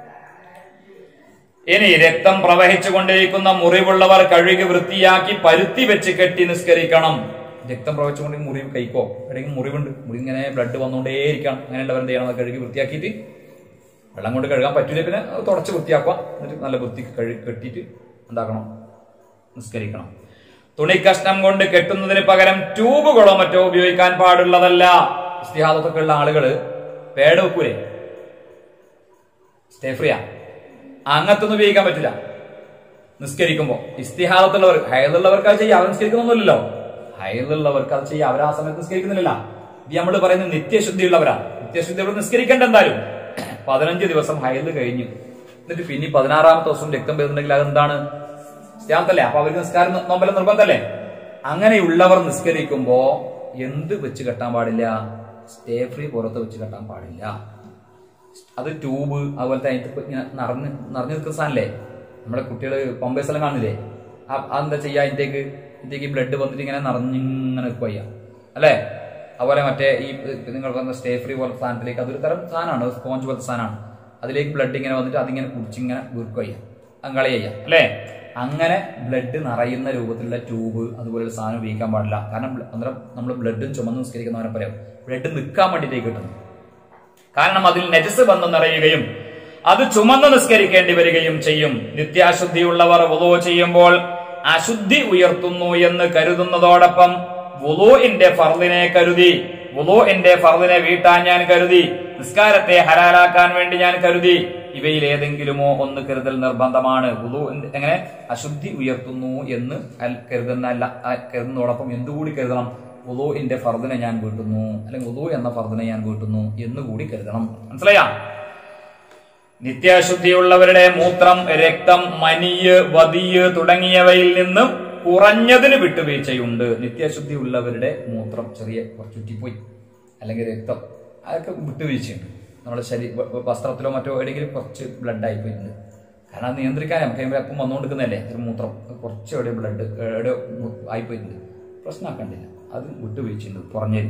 [SPEAKER 1] ഇനി രക്തം പ്രവഹിച്ചു കൊണ്ടിരിക്കുന്ന മുറിവുള്ളവർ കഴുകി വൃത്തിയാക്കി പരുത്തി വെച്ച് കെട്ടി നിസ്കരിക്കണം രക്തം പ്രവഹിച്ചുകൊണ്ട് മുറിവ് കൈക്കോ എവിടെയെങ്കിലും മുറിവുണ്ട് മുറി ഇങ്ങനെ ബ്ലഡ് വന്നുകൊണ്ടേയിരിക്കണം അങ്ങനെയുള്ളവർ എന്ത് ചെയ്യണം അത് കഴുകി വൃത്തിയാക്കിയിട്ട് വെള്ളം കൊണ്ട് കഴുകാൻ പറ്റില്ല പിന്നെ അത് തുടച്ച് വൃത്തിയാക്കുക എന്നിട്ട് നല്ല വൃത്തി കഴുകി കെട്ടിയിട്ട് എന്താക്കണം നിസ്കരിക്കണം തുണിക്കഷ്ണം കൊണ്ട് കെട്ടുന്നതിന് പകരം ട്യൂബുകളോ മറ്റോ ഉപയോഗിക്കാൻ പാടുള്ളതല്ല ഇസ്തിഹാദത്തൊക്കെ ഉള്ള ആളുകള് പേട് വെക്കൂലേ സ്റ്റേ ഫ്രീയാ അങ്ങനത്തെ ഒന്നും ഉപയോഗിക്കാൻ പറ്റില്ല നിസ്കരിക്കുമ്പോ ഇസ്തിഹാദത്തുള്ളവർ ഹയലുള്ളവർക്ക് അത് ചെയ്യാം അവർ നിസ്കരിക്കുന്നൊന്നുമില്ലല്ലോ ഹയലുള്ളവർക്ക് അത് ചെയ്യാം അവർ ആ സമയത്ത് നിസ്കരിക്കുന്നില്ല ഇത് നമ്മൾ പറയുന്നത് നിത്യശുദ്ധിയുള്ളവരാ നിത്യശുദ്ധി അവർ നിസ്കരിക്കേണ്ട എന്തായാലും പതിനഞ്ച് ദിവസം ഹയല് കഴിഞ്ഞു എന്നിട്ട് പിന്നെ പതിനാറാമത്തെ ദിവസം രക്തം വരുന്നുണ്ടെങ്കിൽ അതെന്താണ് സ്ത്യാന്തല്ലേ അപ്പൊ അവർക്ക് നിസ്കാരം നോമ്പല നിർബന്ധമല്ലേ അങ്ങനെയുള്ളവർ നിസ്കരിക്കുമ്പോ എന്ത് വെച്ച് കെട്ടാൻ പാടില്ല സ്റ്റേ ഫ്രീ പുറത്ത് വെച്ച് കെട്ടാൻ പാടില്ല അത് ട്യൂബ് അതുപോലത്തെ അതിന്റെ ഇപ്പൊ ഇങ്ങനെ നിറഞ്ഞ് നിറഞ്ഞു നിൽക്കുന്ന സാധനല്ലേ നമ്മുടെ കുട്ടികൾ പമ്പേഴ്സ് എല്ലാം കാണില്ലേ ആ- അതെന്താ ചെയ്യാ അതിന്റേക്ക് ഇതിലേക്ക് ബ്ലഡ് വന്നിട്ട് ഇങ്ങനെ നിറഞ്ഞിങ്ങനെ നിൽക്കുക ചെയ്യാം അല്ലേ അതുപോലെ മറ്റേ ഈ ഇപ്പൊ നിങ്ങൾ പറഞ്ഞ സ്റ്റേ ഫ്രീ പോലത്തെ സാധനത്തിലേക്ക് അതൊരു തരം സാധനമാണ് സ്പോഞ്ച് പോലത്തെ സാധനമാണ് അതിലേക്ക് ബ്ലഡ് ഇങ്ങനെ വന്നിട്ട് അതിങ്ങനെ കുടിച്ചിങ്ങനെ വീർക്കുക ചെയ്യാം അങ്കളി ചെയ്യാം അല്ലേ അങ്ങനെ ബ്ലഡ് നിറയുന്ന രൂപത്തിലുള്ള ട്യൂബ് അതുപോലുള്ള സാധനം ഉപയോഗിക്കാൻ പാടില്ല കാരണം ബ്ല- അന്നേരം നമ്മൾ ബ്ലഡും ചുമന്ന് നിസ്കരിക്കുന്നവരെ പറയാം ബ്ലഡ് നിൽക്കാൻ വേണ്ടിയിട്ടേക്ക് കിട്ടുന്നു കാരണം അതിൽ നജസ് ബന്ധം നിറയുകയും അത് ചുമന്ന് നിസ്കരിക്കേണ്ടി വരികയും ചെയ്യും നിത്യാശുദ്ധിയുള്ളവർ വുളു ചെയ്യുമ്പോൾ അശുദ്ധി ഉയർത്തുന്നു എന്ന് കരുതുന്നതോടൊപ്പം വുളുവിന്റെ ഫർദിനെ കരുതി വുളുവിന്റെ ഫർദിനെ വീട്ടാൻ ഞാൻ കരുതി നിസ്കാരത്തെ ഹലാലാക്കാൻ വേണ്ടി ഞാൻ കരുതി ഇവയിൽ ഏതെങ്കിലുമോ ഒന്ന് കരുതൽ നിർബന്ധമാണ് വുളു എങ്ങനെ അശുദ്ധി ഉയർത്തുന്നു എന്ന് അൽ- കരുതുന്ന അല്ല ആ കരുതുന്നതോടൊപ്പം എന്തുകൂടി കരുതണം വുളുവിന്റെ ഫർദിനെ ഞാൻ വീട്ടുന്നു അല്ലെങ്കിൽ വുളു എന്ന ഫർദിനെ ഞാൻ വീട്ടുന്നു എന്ന് കൂടി കരുതണം മനസ്സിലായാ നിത്യാശുദ്ധിയുള്ളവരുടെ മൂത്രം രക്തം മനിയ് വതിയ് തുടങ്ങിയവയിൽ നിന്നും കുറഞ്ഞതിന് വിട്ടുവീഴ്ചയുണ്ട് നിത്യാശുദ്ധി ഉള്ളവരുടെ മൂത്രം ചെറിയ കുറച്ച് ചുറ്റിപ്പോയി അല്ലെങ്കിൽ രക്തം അതൊക്കെ വിട്ടുവീഴ്ചയുണ്ട് നമ്മുടെ ശരീര വസ്ത്രത്തിലോ മറ്റോ എവിടെയെങ്കിലും കുറച്ച് ബ്ലഡ് ആയിപ്പോയിട്ടുണ്ട് കാരണം അത് നിയന്ത്രിക്കാൻ നമുക്ക് അതിന് എപ്പം വന്നുകൊണ്ടിരിക്കുന്നതല്ലേ ഒരു മൂത്രം കുറച്ച് എവിടെ ബ്ലഡ് എവിടെ ആയിപ്പോയിട്ടുണ്ട് പ്രശ്നമാക്കണ്ടില്ല അത് വിട്ടുവീഴ്ചയുണ്ട് കുറഞ്ഞത്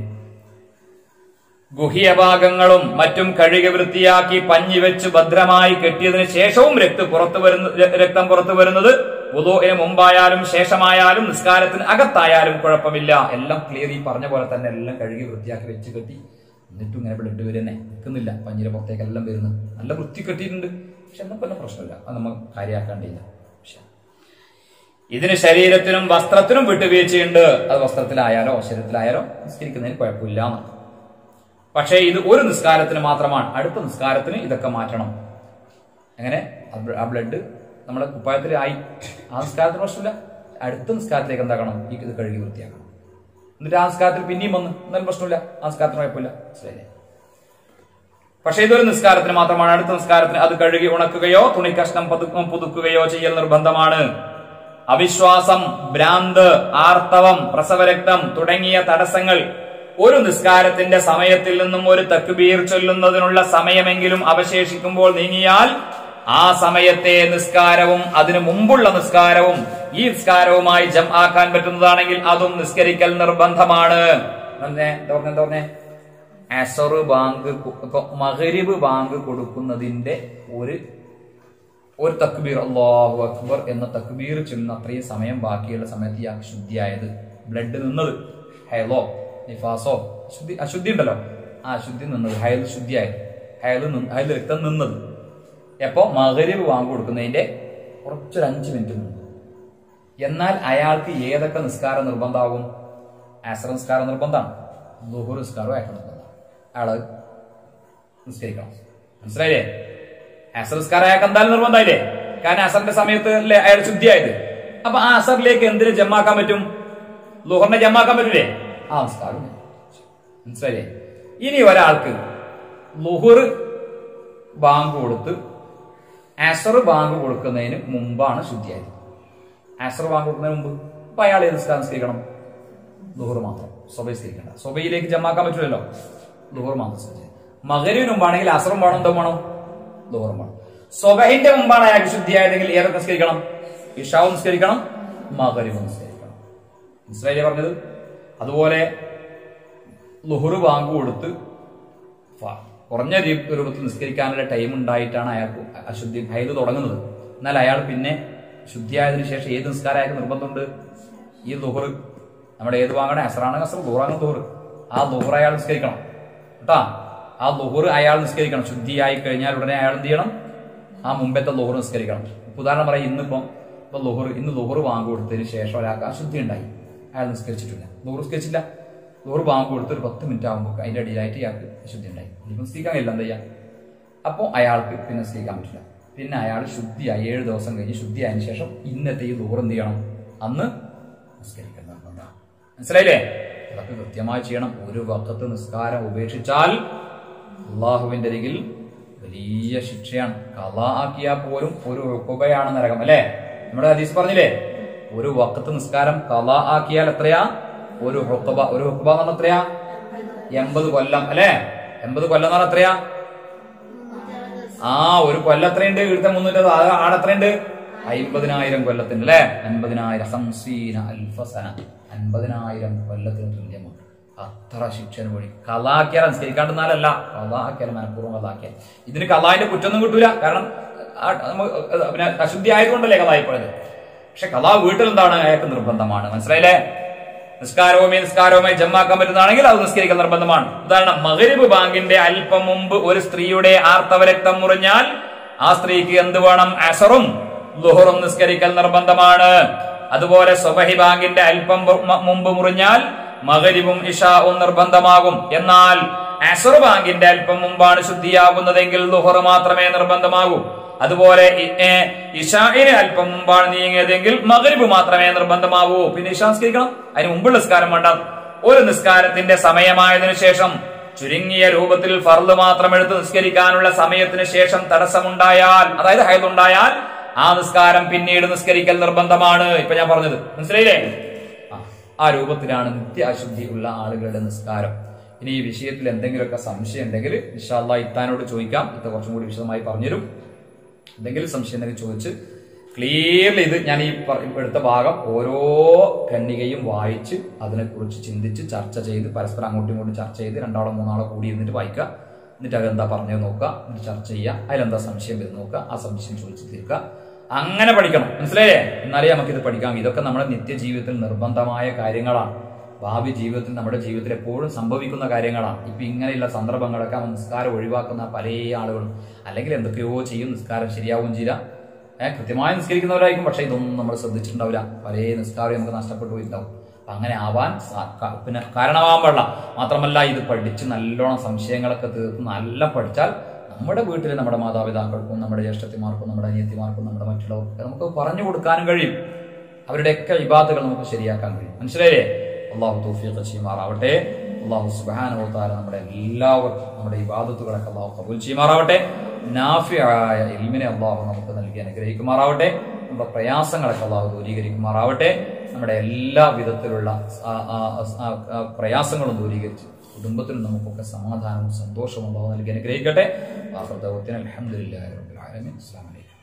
[SPEAKER 1] ഗുഹ്യഭാഗങ്ങളും മറ്റും കഴുകി വൃത്തിയാക്കി പഞ്ഞി വെച്ച് ഭദ്രമായി കെട്ടിയതിനു ശേഷവും രക്തം പുറത്തു വരുന്ന ര- രക്തം പുറത്തു വരുന്നത് വുദൂഇന് മുമ്പായാലും ശേഷമായാലും നിസ്കാരത്തിന് അകത്തായാലും കുഴപ്പമില്ല എല്ലാം ക്ലിയർ ഈ പറഞ്ഞ പോലെ തന്നെ എല്ലാം കഴുകി വൃത്തിയാക്കി വെച്ച് കെട്ടി എന്നിട്ടും ഇങ്ങനെ ബ്ലഡ് വരുന്നേ നിൽക്കുന്നില്ല പഞ്ഞിയുടെ പുറത്തേക്ക് എല്ലാം വരുന്നു നല്ല വൃത്തി കെട്ടിയിട്ടുണ്ട് പക്ഷെ എന്നാൽ പിന്നെ പ്രശ്നമില്ല അത് നമ്മൾ കാര്യമാക്കേണ്ടിയില്ല പക്ഷെ ഇതിന് ശരീരത്തിനും വസ്ത്രത്തിനും വിട്ടുവീഴ്ചയുണ്ട് അത് വസ്ത്രത്തിലായാലോ ശരീരത്തിലായാലോ നിസ്കരിക്കുന്നതിന് കുഴപ്പമില്ല എന്നർത്ഥം പക്ഷേ ഇത് ഒരു നിസ്കാരത്തിന് മാത്രമാണ് അടുത്ത നിസ്കാരത്തിന് ഇതൊക്കെ മാറ്റണം എങ്ങനെ ആ ബ്ല- ആ ബ്ലഡ് നമ്മുടെ കുപ്പായത്തിൽ ആയി ആ നിസ്കാരത്തിന് പ്രശ്നമില്ല അടുത്ത നിസ്കാരത്തിലേക്ക് എന്താക്കണം ഈ ഇത് കഴുകി വൃത്തിയാക്കണം എന്നിട്ട് ആ നിസ്കാരത്തിൽ പിന്നെയും വന്ന് എന്നാലും പ്രശ്നമില്ല ആ നിസ്കാരത്തിന് കുഴപ്പമില്ല മനസ്സിലായില്ലേ പക്ഷേ ഇതൊരു നിസ്കാരത്തിന് മാത്രമാണ് അടുത്ത നിസ്കാരത്തിന് അത് കഴുകി ഉണക്കുകയോ തുണി കഷ്ണം പതു- പുതുക്കുകയോ ചെയ്യൽ നിർബന്ധമാണ് അവിശ്വാസം ഭ്രാന്ത് ആർത്തവം പ്രസവരക്തം തുടങ്ങിയ തടസ്സങ്ങൾ ഒരു നിസ്കാരത്തിന്റെ സമയത്തിൽ നിന്നും ഒരു തക്ബീർ ചൊല്ലുന്നതിനുള്ള സമയമെങ്കിലും അവശേഷിക്കുമ്പോൾ നീങ്ങിയാൽ ആ സമയത്തെ നിസ്കാരവും അതിനു മുമ്പുള്ള നിസ്കാരവും ഈ നിസ്കാരവുമായി ജം ആക്കാൻ പറ്റുന്നതാണെങ്കിൽ അതും നിസ്കരിക്കൽ നിർബന്ധമാണ് എന്താ പറഞ്ഞേ എന്താ പറഞ്ഞേ അസർ ബാങ്ക് കൊ- ഇപ്പൊ മകരിബ് ബാങ്ക് കൊടുക്കുന്നതിന്റെ ഒരു ഒരു തക്ബീർ അള്ളാഹു അക്ബർ എന്ന തക്ബീർ ചൊല്ലുന്ന അത്രയും സമയം ബാക്കിയുള്ള സമയത്ത് ഈ അശുദ്ധിയായത് ബ്ലഡ് നിന്നത് ഹയലോ നിഫാസോ അശുദ്ധി അശുദ്ധി ഉണ്ടല്ലോ ആ അശുദ്ധി നിന്നത് ഹയൽ ശുദ്ധിയായത് ഹയൽ നിന്ന് ഹയൽ രക്തം നിന്നത് എപ്പോ മകരിബ് വാങ്ങി കൊടുക്കുന്നതിന്റെ കുറച്ചൊരു അഞ്ച് മിനിറ്റ് മുമ്പ് എന്നാൽ അയാൾക്ക് ഏതൊക്കെ നിസ്കാരം നിർബന്ധമാകും ആശ്ര നിസ്കാരം നിർബന്ധമാണ് ലുഹുർ നിസ്കാരം അയാൾക്ക് നിർബന്ധമാണ് അയാള് നിസ്കരിക്കണം മനസ്സിലായില്ലേ അസർ നിസ്കാരം അയാൾക്ക് എന്തായാലും നിർബന്ധമായില്ലേ കാരണം അസറിന്റെ സമയത്ത് അല്ലേ അയാൾ ശുദ്ധിയായത് അപ്പൊ ആ അസറിലേക്ക് എന്തിനു ജമാക്കാൻ പറ്റും ലുഹറിനെ ജമാക്കാൻ പറ്റൂലേ ആ നിസ്കാരം മനസ്സിലായില്ലേ ഇനി ഒരാൾക്ക് ലുഹർ ബാങ്ക് കൊടുത്ത് അസർ ബാങ്ക് കൊടുക്കുന്നതിന് മുമ്പാണ് ശുദ്ധിയായത് അസർ ബാങ്ക് കൊടുക്കുന്നതിന് മുമ്പ് അപ്പൊ അയാൾ ഏത് നിസ്കാരം നിസ്കരിക്കണം ലുഹർ മാത്രം സ്വബ നിസ്കരിക്കണ്ട സ്വബയിലേക്ക് ജമാക്കാൻ പറ്റില്ലല്ലോ ലുഹർ മാത്രം നിസ്കരിക്കുക മകരിന് മുമ്പാണെങ്കിൽ അസറും വേണം എന്തോ വേണം ലുഹറും വേണം സ്വബഹിന്റെ മുമ്പാണ് അയാൾക്ക് ശുദ്ധിയായതെങ്കിൽ ഏതൊക്കെ നിസ്കരിക്കണം ഇഷാവും നിസ്കരിക്കണം മകരിവും നിസ്കരിക്കണം മനസ്സിലായില്ലേ പറഞ്ഞത് അതുപോലെ ലുഹുറ് ബാങ്ക് കൊടുത്ത് ഫ- കുറഞ്ഞ രീ- രൂപത്തിൽ നിസ്കരിക്കാനുള്ള ടൈം ഉണ്ടായിട്ടാണ് അയാൾക്ക് അശുദ്ധി ഹൈദ് തുടങ്ങുന്നത് എന്നാൽ അയാൾ പിന്നെ ശുദ്ധിയായതിനു ശേഷം ഏത് നിസ്കാരം അയാൾക്ക് നിർബന്ധമുണ്ട് ഈ ലുഹർ നമ്മുടെ ഏത് വാങ്ങണേ അസറാണെങ്കിൽ അസർ ദൂറാണെങ്കിൽ ദൂറ് ആ ലുഹർ അയാൾ നിസ്കരിക്കണം കേട്ടാ ആ ലുഹർ അയാൾ നിസ്കരിക്കണം ശുദ്ധിയായി കഴിഞ്ഞാൽ ഉടനെ അയാൾ എന്ത് ചെയ്യണം ആ മുമ്പത്തെ ലുഹർ നിസ്കരിക്കണം ഇപ്പൊ ഉദാഹരണം പറയാം ഇന്നിപ്പം ഇപ്പൊ ലുഹർ ഇന്ന് ലുഹർ വാങ്ങ് കൊടുത്തതിന് ശേഷം ഒരാൾക്ക് അശുദ്ധി ഉണ്ടായി അയാൾ നിസ്കരിച്ചിട്ടില്ല ലുഹർ നിസ്കരിച്ചില്ല ലുഹർ വാങ്ങ് കൊടുത്ത് ഒരു പത്ത് മിനിറ്റ് ആകുമ്പോൾ അതിന്റെ അടിയിലായിട്ട് ഇയാൾക്ക് അശുദ്ധി ഉണ്ടായി ഇനിയിപ്പം നിസ്കരിക്കാൻ കഴിയില്ല എന്താ ചെയ്യാ അപ്പോൾ അയാൾക്ക് പിന്നെ നിസ്കരിക്കാൻ പറ്റില്ല പിന്നെ അയാൾ ശുദ്ധിയായി ഏഴ് ദിവസം കഴിഞ്ഞ് ശുദ്ധിയായതിനു ശേഷം ഇന്നത്തെ ഈ ലുഹർ എന്ത് ചെയ്യണം അന്ന് നിസ്കരിക്കാൻ നിർബന്ധമാണ് മനസ്സിലായില്ലേ അതൊക്കെ കൃത്യമായി ചെയ്യണം ഒരു വക്കത്ത് നിസ്കാരം ഉപേക്ഷിച്ചാൽ അള്ളാഹുവിന്റെ അരികിൽ വലിയ ശിക്ഷയാണ് കഥ ആക്കിയാൽ പോലും ഒരു റുക്കുബയാണ് നരകം അല്ലേ നമ്മുടെ ഹദീസ് പറഞ്ഞില്ലേ ഒരു വക്കത്ത് നിസ്കാരം കഥ ആക്കിയാൽ എത്രയാ ഒരു ഹുക്കുബ ഒരു ഹുക്കുബ എന്ന് പറഞ്ഞാൽ എത്രയാ എൺപത് കൊല്ലം അല്ലേ എൺപത് കൊല്ലം എന്ന് പറഞ്ഞാൽ എത്രയാ ആ ഒരു കൊല്ലം എത്രയുണ്ട് ഇവിടുത്തെ മുന്നൂറ്റി ആടെ എത്രയുണ്ട് അമ്പതിനായിരം കൊല്ലത്തിന് അല്ലെ അൻപതിനായിരം ഹംസീന അൽഫസന അൻപതിനായിരം കൊല്ലത്തിന് തുല്യമാണ് അത്ര ശിക്ഷന് വഴി കലാക്കിയാൽ അനുസരിക്കാണ്ടെന്നാലല്ല കലാക്കിയാൽ മനഃപൂർവ്വം കലാക്കിയാൽ ഇതിന് കലാന്റെ കുറ്റൊന്നും കിട്ടൂല കാരണം ആ, നമ്മ- പിന്നെ അശുദ്ധി ആയതുകൊണ്ടല്ലേ കലായിപ്പോയത് പക്ഷെ കലാ വീട്ടിൽ എന്താണ് അയാൾക്ക് നിർബന്ധമാണ് മനസ്സിലായില്ലേ നിസ്കാരവുമേ നിസ്കാരവുമായി ജമ്മാക്കാൻ പറ്റുന്നതാണെങ്കിൽ അത് നിസ്കരിക്കൽ നിർബന്ധമാണ് ഉദാഹരണം മകരിബ് ബാങ്കിന്റെ അല്പം മുമ്പ് ഒരു സ്ത്രീയുടെ ആർത്തവരക്തം മുറിഞ്ഞാൽ ആ സ്ത്രീക്ക് എന്ത് വേണം അസറും ലുഹറും നിസ്കരിക്കൽ നിർബന്ധമാണ് അതുപോലെ സ്വബഹി ബാങ്കിന്റെ അല്പം മു- മുമ്പ് മുറിഞ്ഞാൽ മകരിബും ഇഷാവും നിർബന്ധമാകും എന്നാൽ അസർ ബാങ്കിന്റെ അല്പം മുമ്പാണ് ശുദ്ധിയാകുന്നതെങ്കിൽ ലുഹർ മാത്രമേ നിർബന്ധമാകൂ അതുപോലെ ഇ- ഏ, ഇഷാഇന് അല്പം മുമ്പാണ് നീങ്ങിയതെങ്കിൽ മകരിബ് മാത്രമേ നിർബന്ധമാവൂ പിന്നെ ഇഷാ നിസ്കരിക്കണം അതിന് മുമ്പുള്ള നിസ്കാരം വേണ്ട ഒരു നിസ്കാരത്തിന്റെ സമയമായതിനു ശേഷം ചുരുങ്ങിയ രൂപത്തിൽ ഫർദ് മാത്രം എടുത്ത് നിസ്കരിക്കാനുള്ള സമയത്തിന് ശേഷം തടസ്സമുണ്ടായാൽ അതായത് ഹൈദുണ്ടായാൽ ആ നിസ്കാരം പിന്നീട് നിസ്കരിക്കൽ നിർബന്ധമാണ് ഇപ്പൊ ഞാൻ പറഞ്ഞത് മനസ്സിലായില്ലേ ആ, ആ രൂപത്തിലാണ് നിത്യ അശുദ്ധി ഉള്ള ആളുകളുടെ നിസ്കാരം ഇനി ഈ വിഷയത്തിൽ എന്തെങ്കിലുമൊക്കെ സംശയം ഉണ്ടെങ്കിൽ ഇൻഷാല്ല ഇത്താനോട് ചോദിക്കാം ഇത്ത കുറച്ചും കൂടി വിശദമായി പറഞ്ഞുതരും എന്തെങ്കിലും സംശയം ഉണ്ടെങ്കിൽ ചോദിച്ച് ക്ലിയർലി ഇത് ഞാൻ ഈ പറ- എടുത്ത ഭാഗം ഓരോ ഖണ്ഡികയും വായിച്ച് അതിനെക്കുറിച്ച് ചിന്തിച്ച് ചർച്ച ചെയ്ത് പരസ്പരം അങ്ങോട്ടും ഇങ്ങോട്ടും ചർച്ച ചെയ്ത് രണ്ടാളോ മൂന്നാളോ കൂടി ഇരുന്നിട്ട് വായിക്കുക എന്നിട്ട് അതെന്താ പറഞ്ഞത് നോക്കുക എന്നിട്ട് ചർച്ച ചെയ്യുക അതിലെന്താ സംശയം വരുന്നത് നോക്കുക ആ സംശയം ചോദിച്ച് തീർക്കുക അങ്ങനെ പഠിക്കണം മനസ്സിലായേ എന്നാലേ നമുക്കിത് പഠിക്കാം ഇതൊക്കെ നമ്മുടെ നിത്യജീവിതത്തിൽ നിർബന്ധമായ കാര്യങ്ങളാണ് ഭാവി ജീവിതത്തിൽ നമ്മുടെ ജീവിതത്തിൽ എപ്പോഴും സംഭവിക്കുന്ന കാര്യങ്ങളാണ് ഇപ്പൊ ഇങ്ങനെയുള്ള സന്ദർഭങ്ങളൊക്കെ അവൻ നിസ്കാരം ഒഴിവാക്കുന്ന പല ആളുകളും അല്ലെങ്കിൽ എന്തൊക്കെയോ ചെയ്യും നിസ്കാരം ശരിയാവുകയും ചെയ്യില്ല ഏഹ് കൃത്യമായി നിസ്കരിക്കുന്നവരായിരിക്കും പക്ഷെ ഇതൊന്നും നമ്മൾ ശ്രദ്ധിച്ചിട്ടുണ്ടാവില്ല പല നിസ്കാരം നമുക്ക് നഷ്ടപ്പെട്ടു പോയിട്ടുണ്ടാവും അപ്പൊ അങ്ങനെ ആവാൻ സാ- ക- പിന്നെ കാരണമാവാൻ പാടില്ല മാത്രമല്ല ഇത് പഠിച്ച് നല്ലോണം സംശയങ്ങളൊക്കെ തീർത്ത് നല്ല പഠിച്ചാൽ നമ്മുടെ വീട്ടിൽ നമ്മുടെ മാതാപിതാക്കൾക്കും നമ്മുടെ ജ്യേഷ്ഠത്തിമാർക്കും നമ്മുടെ അനിയത്തിമാർക്കും നമ്മുടെ മറ്റുള്ളവർക്കും നമുക്ക് പറഞ്ഞു കൊടുക്കാനും കഴിയും അവരുടെയൊക്കെ ഇബാദുകൾ നമുക്ക് ശരിയാക്കാൻ കഴിയും മനസ്സിലായില്ലേ അള്ളാഹു തൗഫീഖ് ചെയ്യുമാറാവട്ടെ അള്ളാഹു സുബ്ഹാനഹു തആല നമ്മുടെ എല്ലാവർക്കും നമ്മുടെ ഇബാദത്തുകളൊക്കെ അള്ളാഹു കബൂൽ ചെയ്യുമാറാവട്ടെ നാഫിയായ ഇൽമിനെ അള്ളാഹു നമുക്ക് നൽകി അനുഗ്രഹിക്കുമാറാവട്ടെ നമ്മുടെ പ്രയാസങ്ങളൊക്കെ അള്ളാഹു ദൂരീകരിക്കുമാറാവട്ടെ നമ്മുടെ എല്ലാ വിധത്തിലുള്ള ആ, ആ, ആ, ആ, പ്രയാസങ്ങളും ദൂരീകരിച്ച് കുടുംബത്തിലും നമുക്കൊക്കെ സമാധാനവും സന്തോഷവും അള്ളാഹു നൽകി അനുഗ്രഹിക്കട്ടെ അലഹമുല്ലാ റബ്ബുൽ ആലമീൻ അസ്സലാമു അലൈക്കും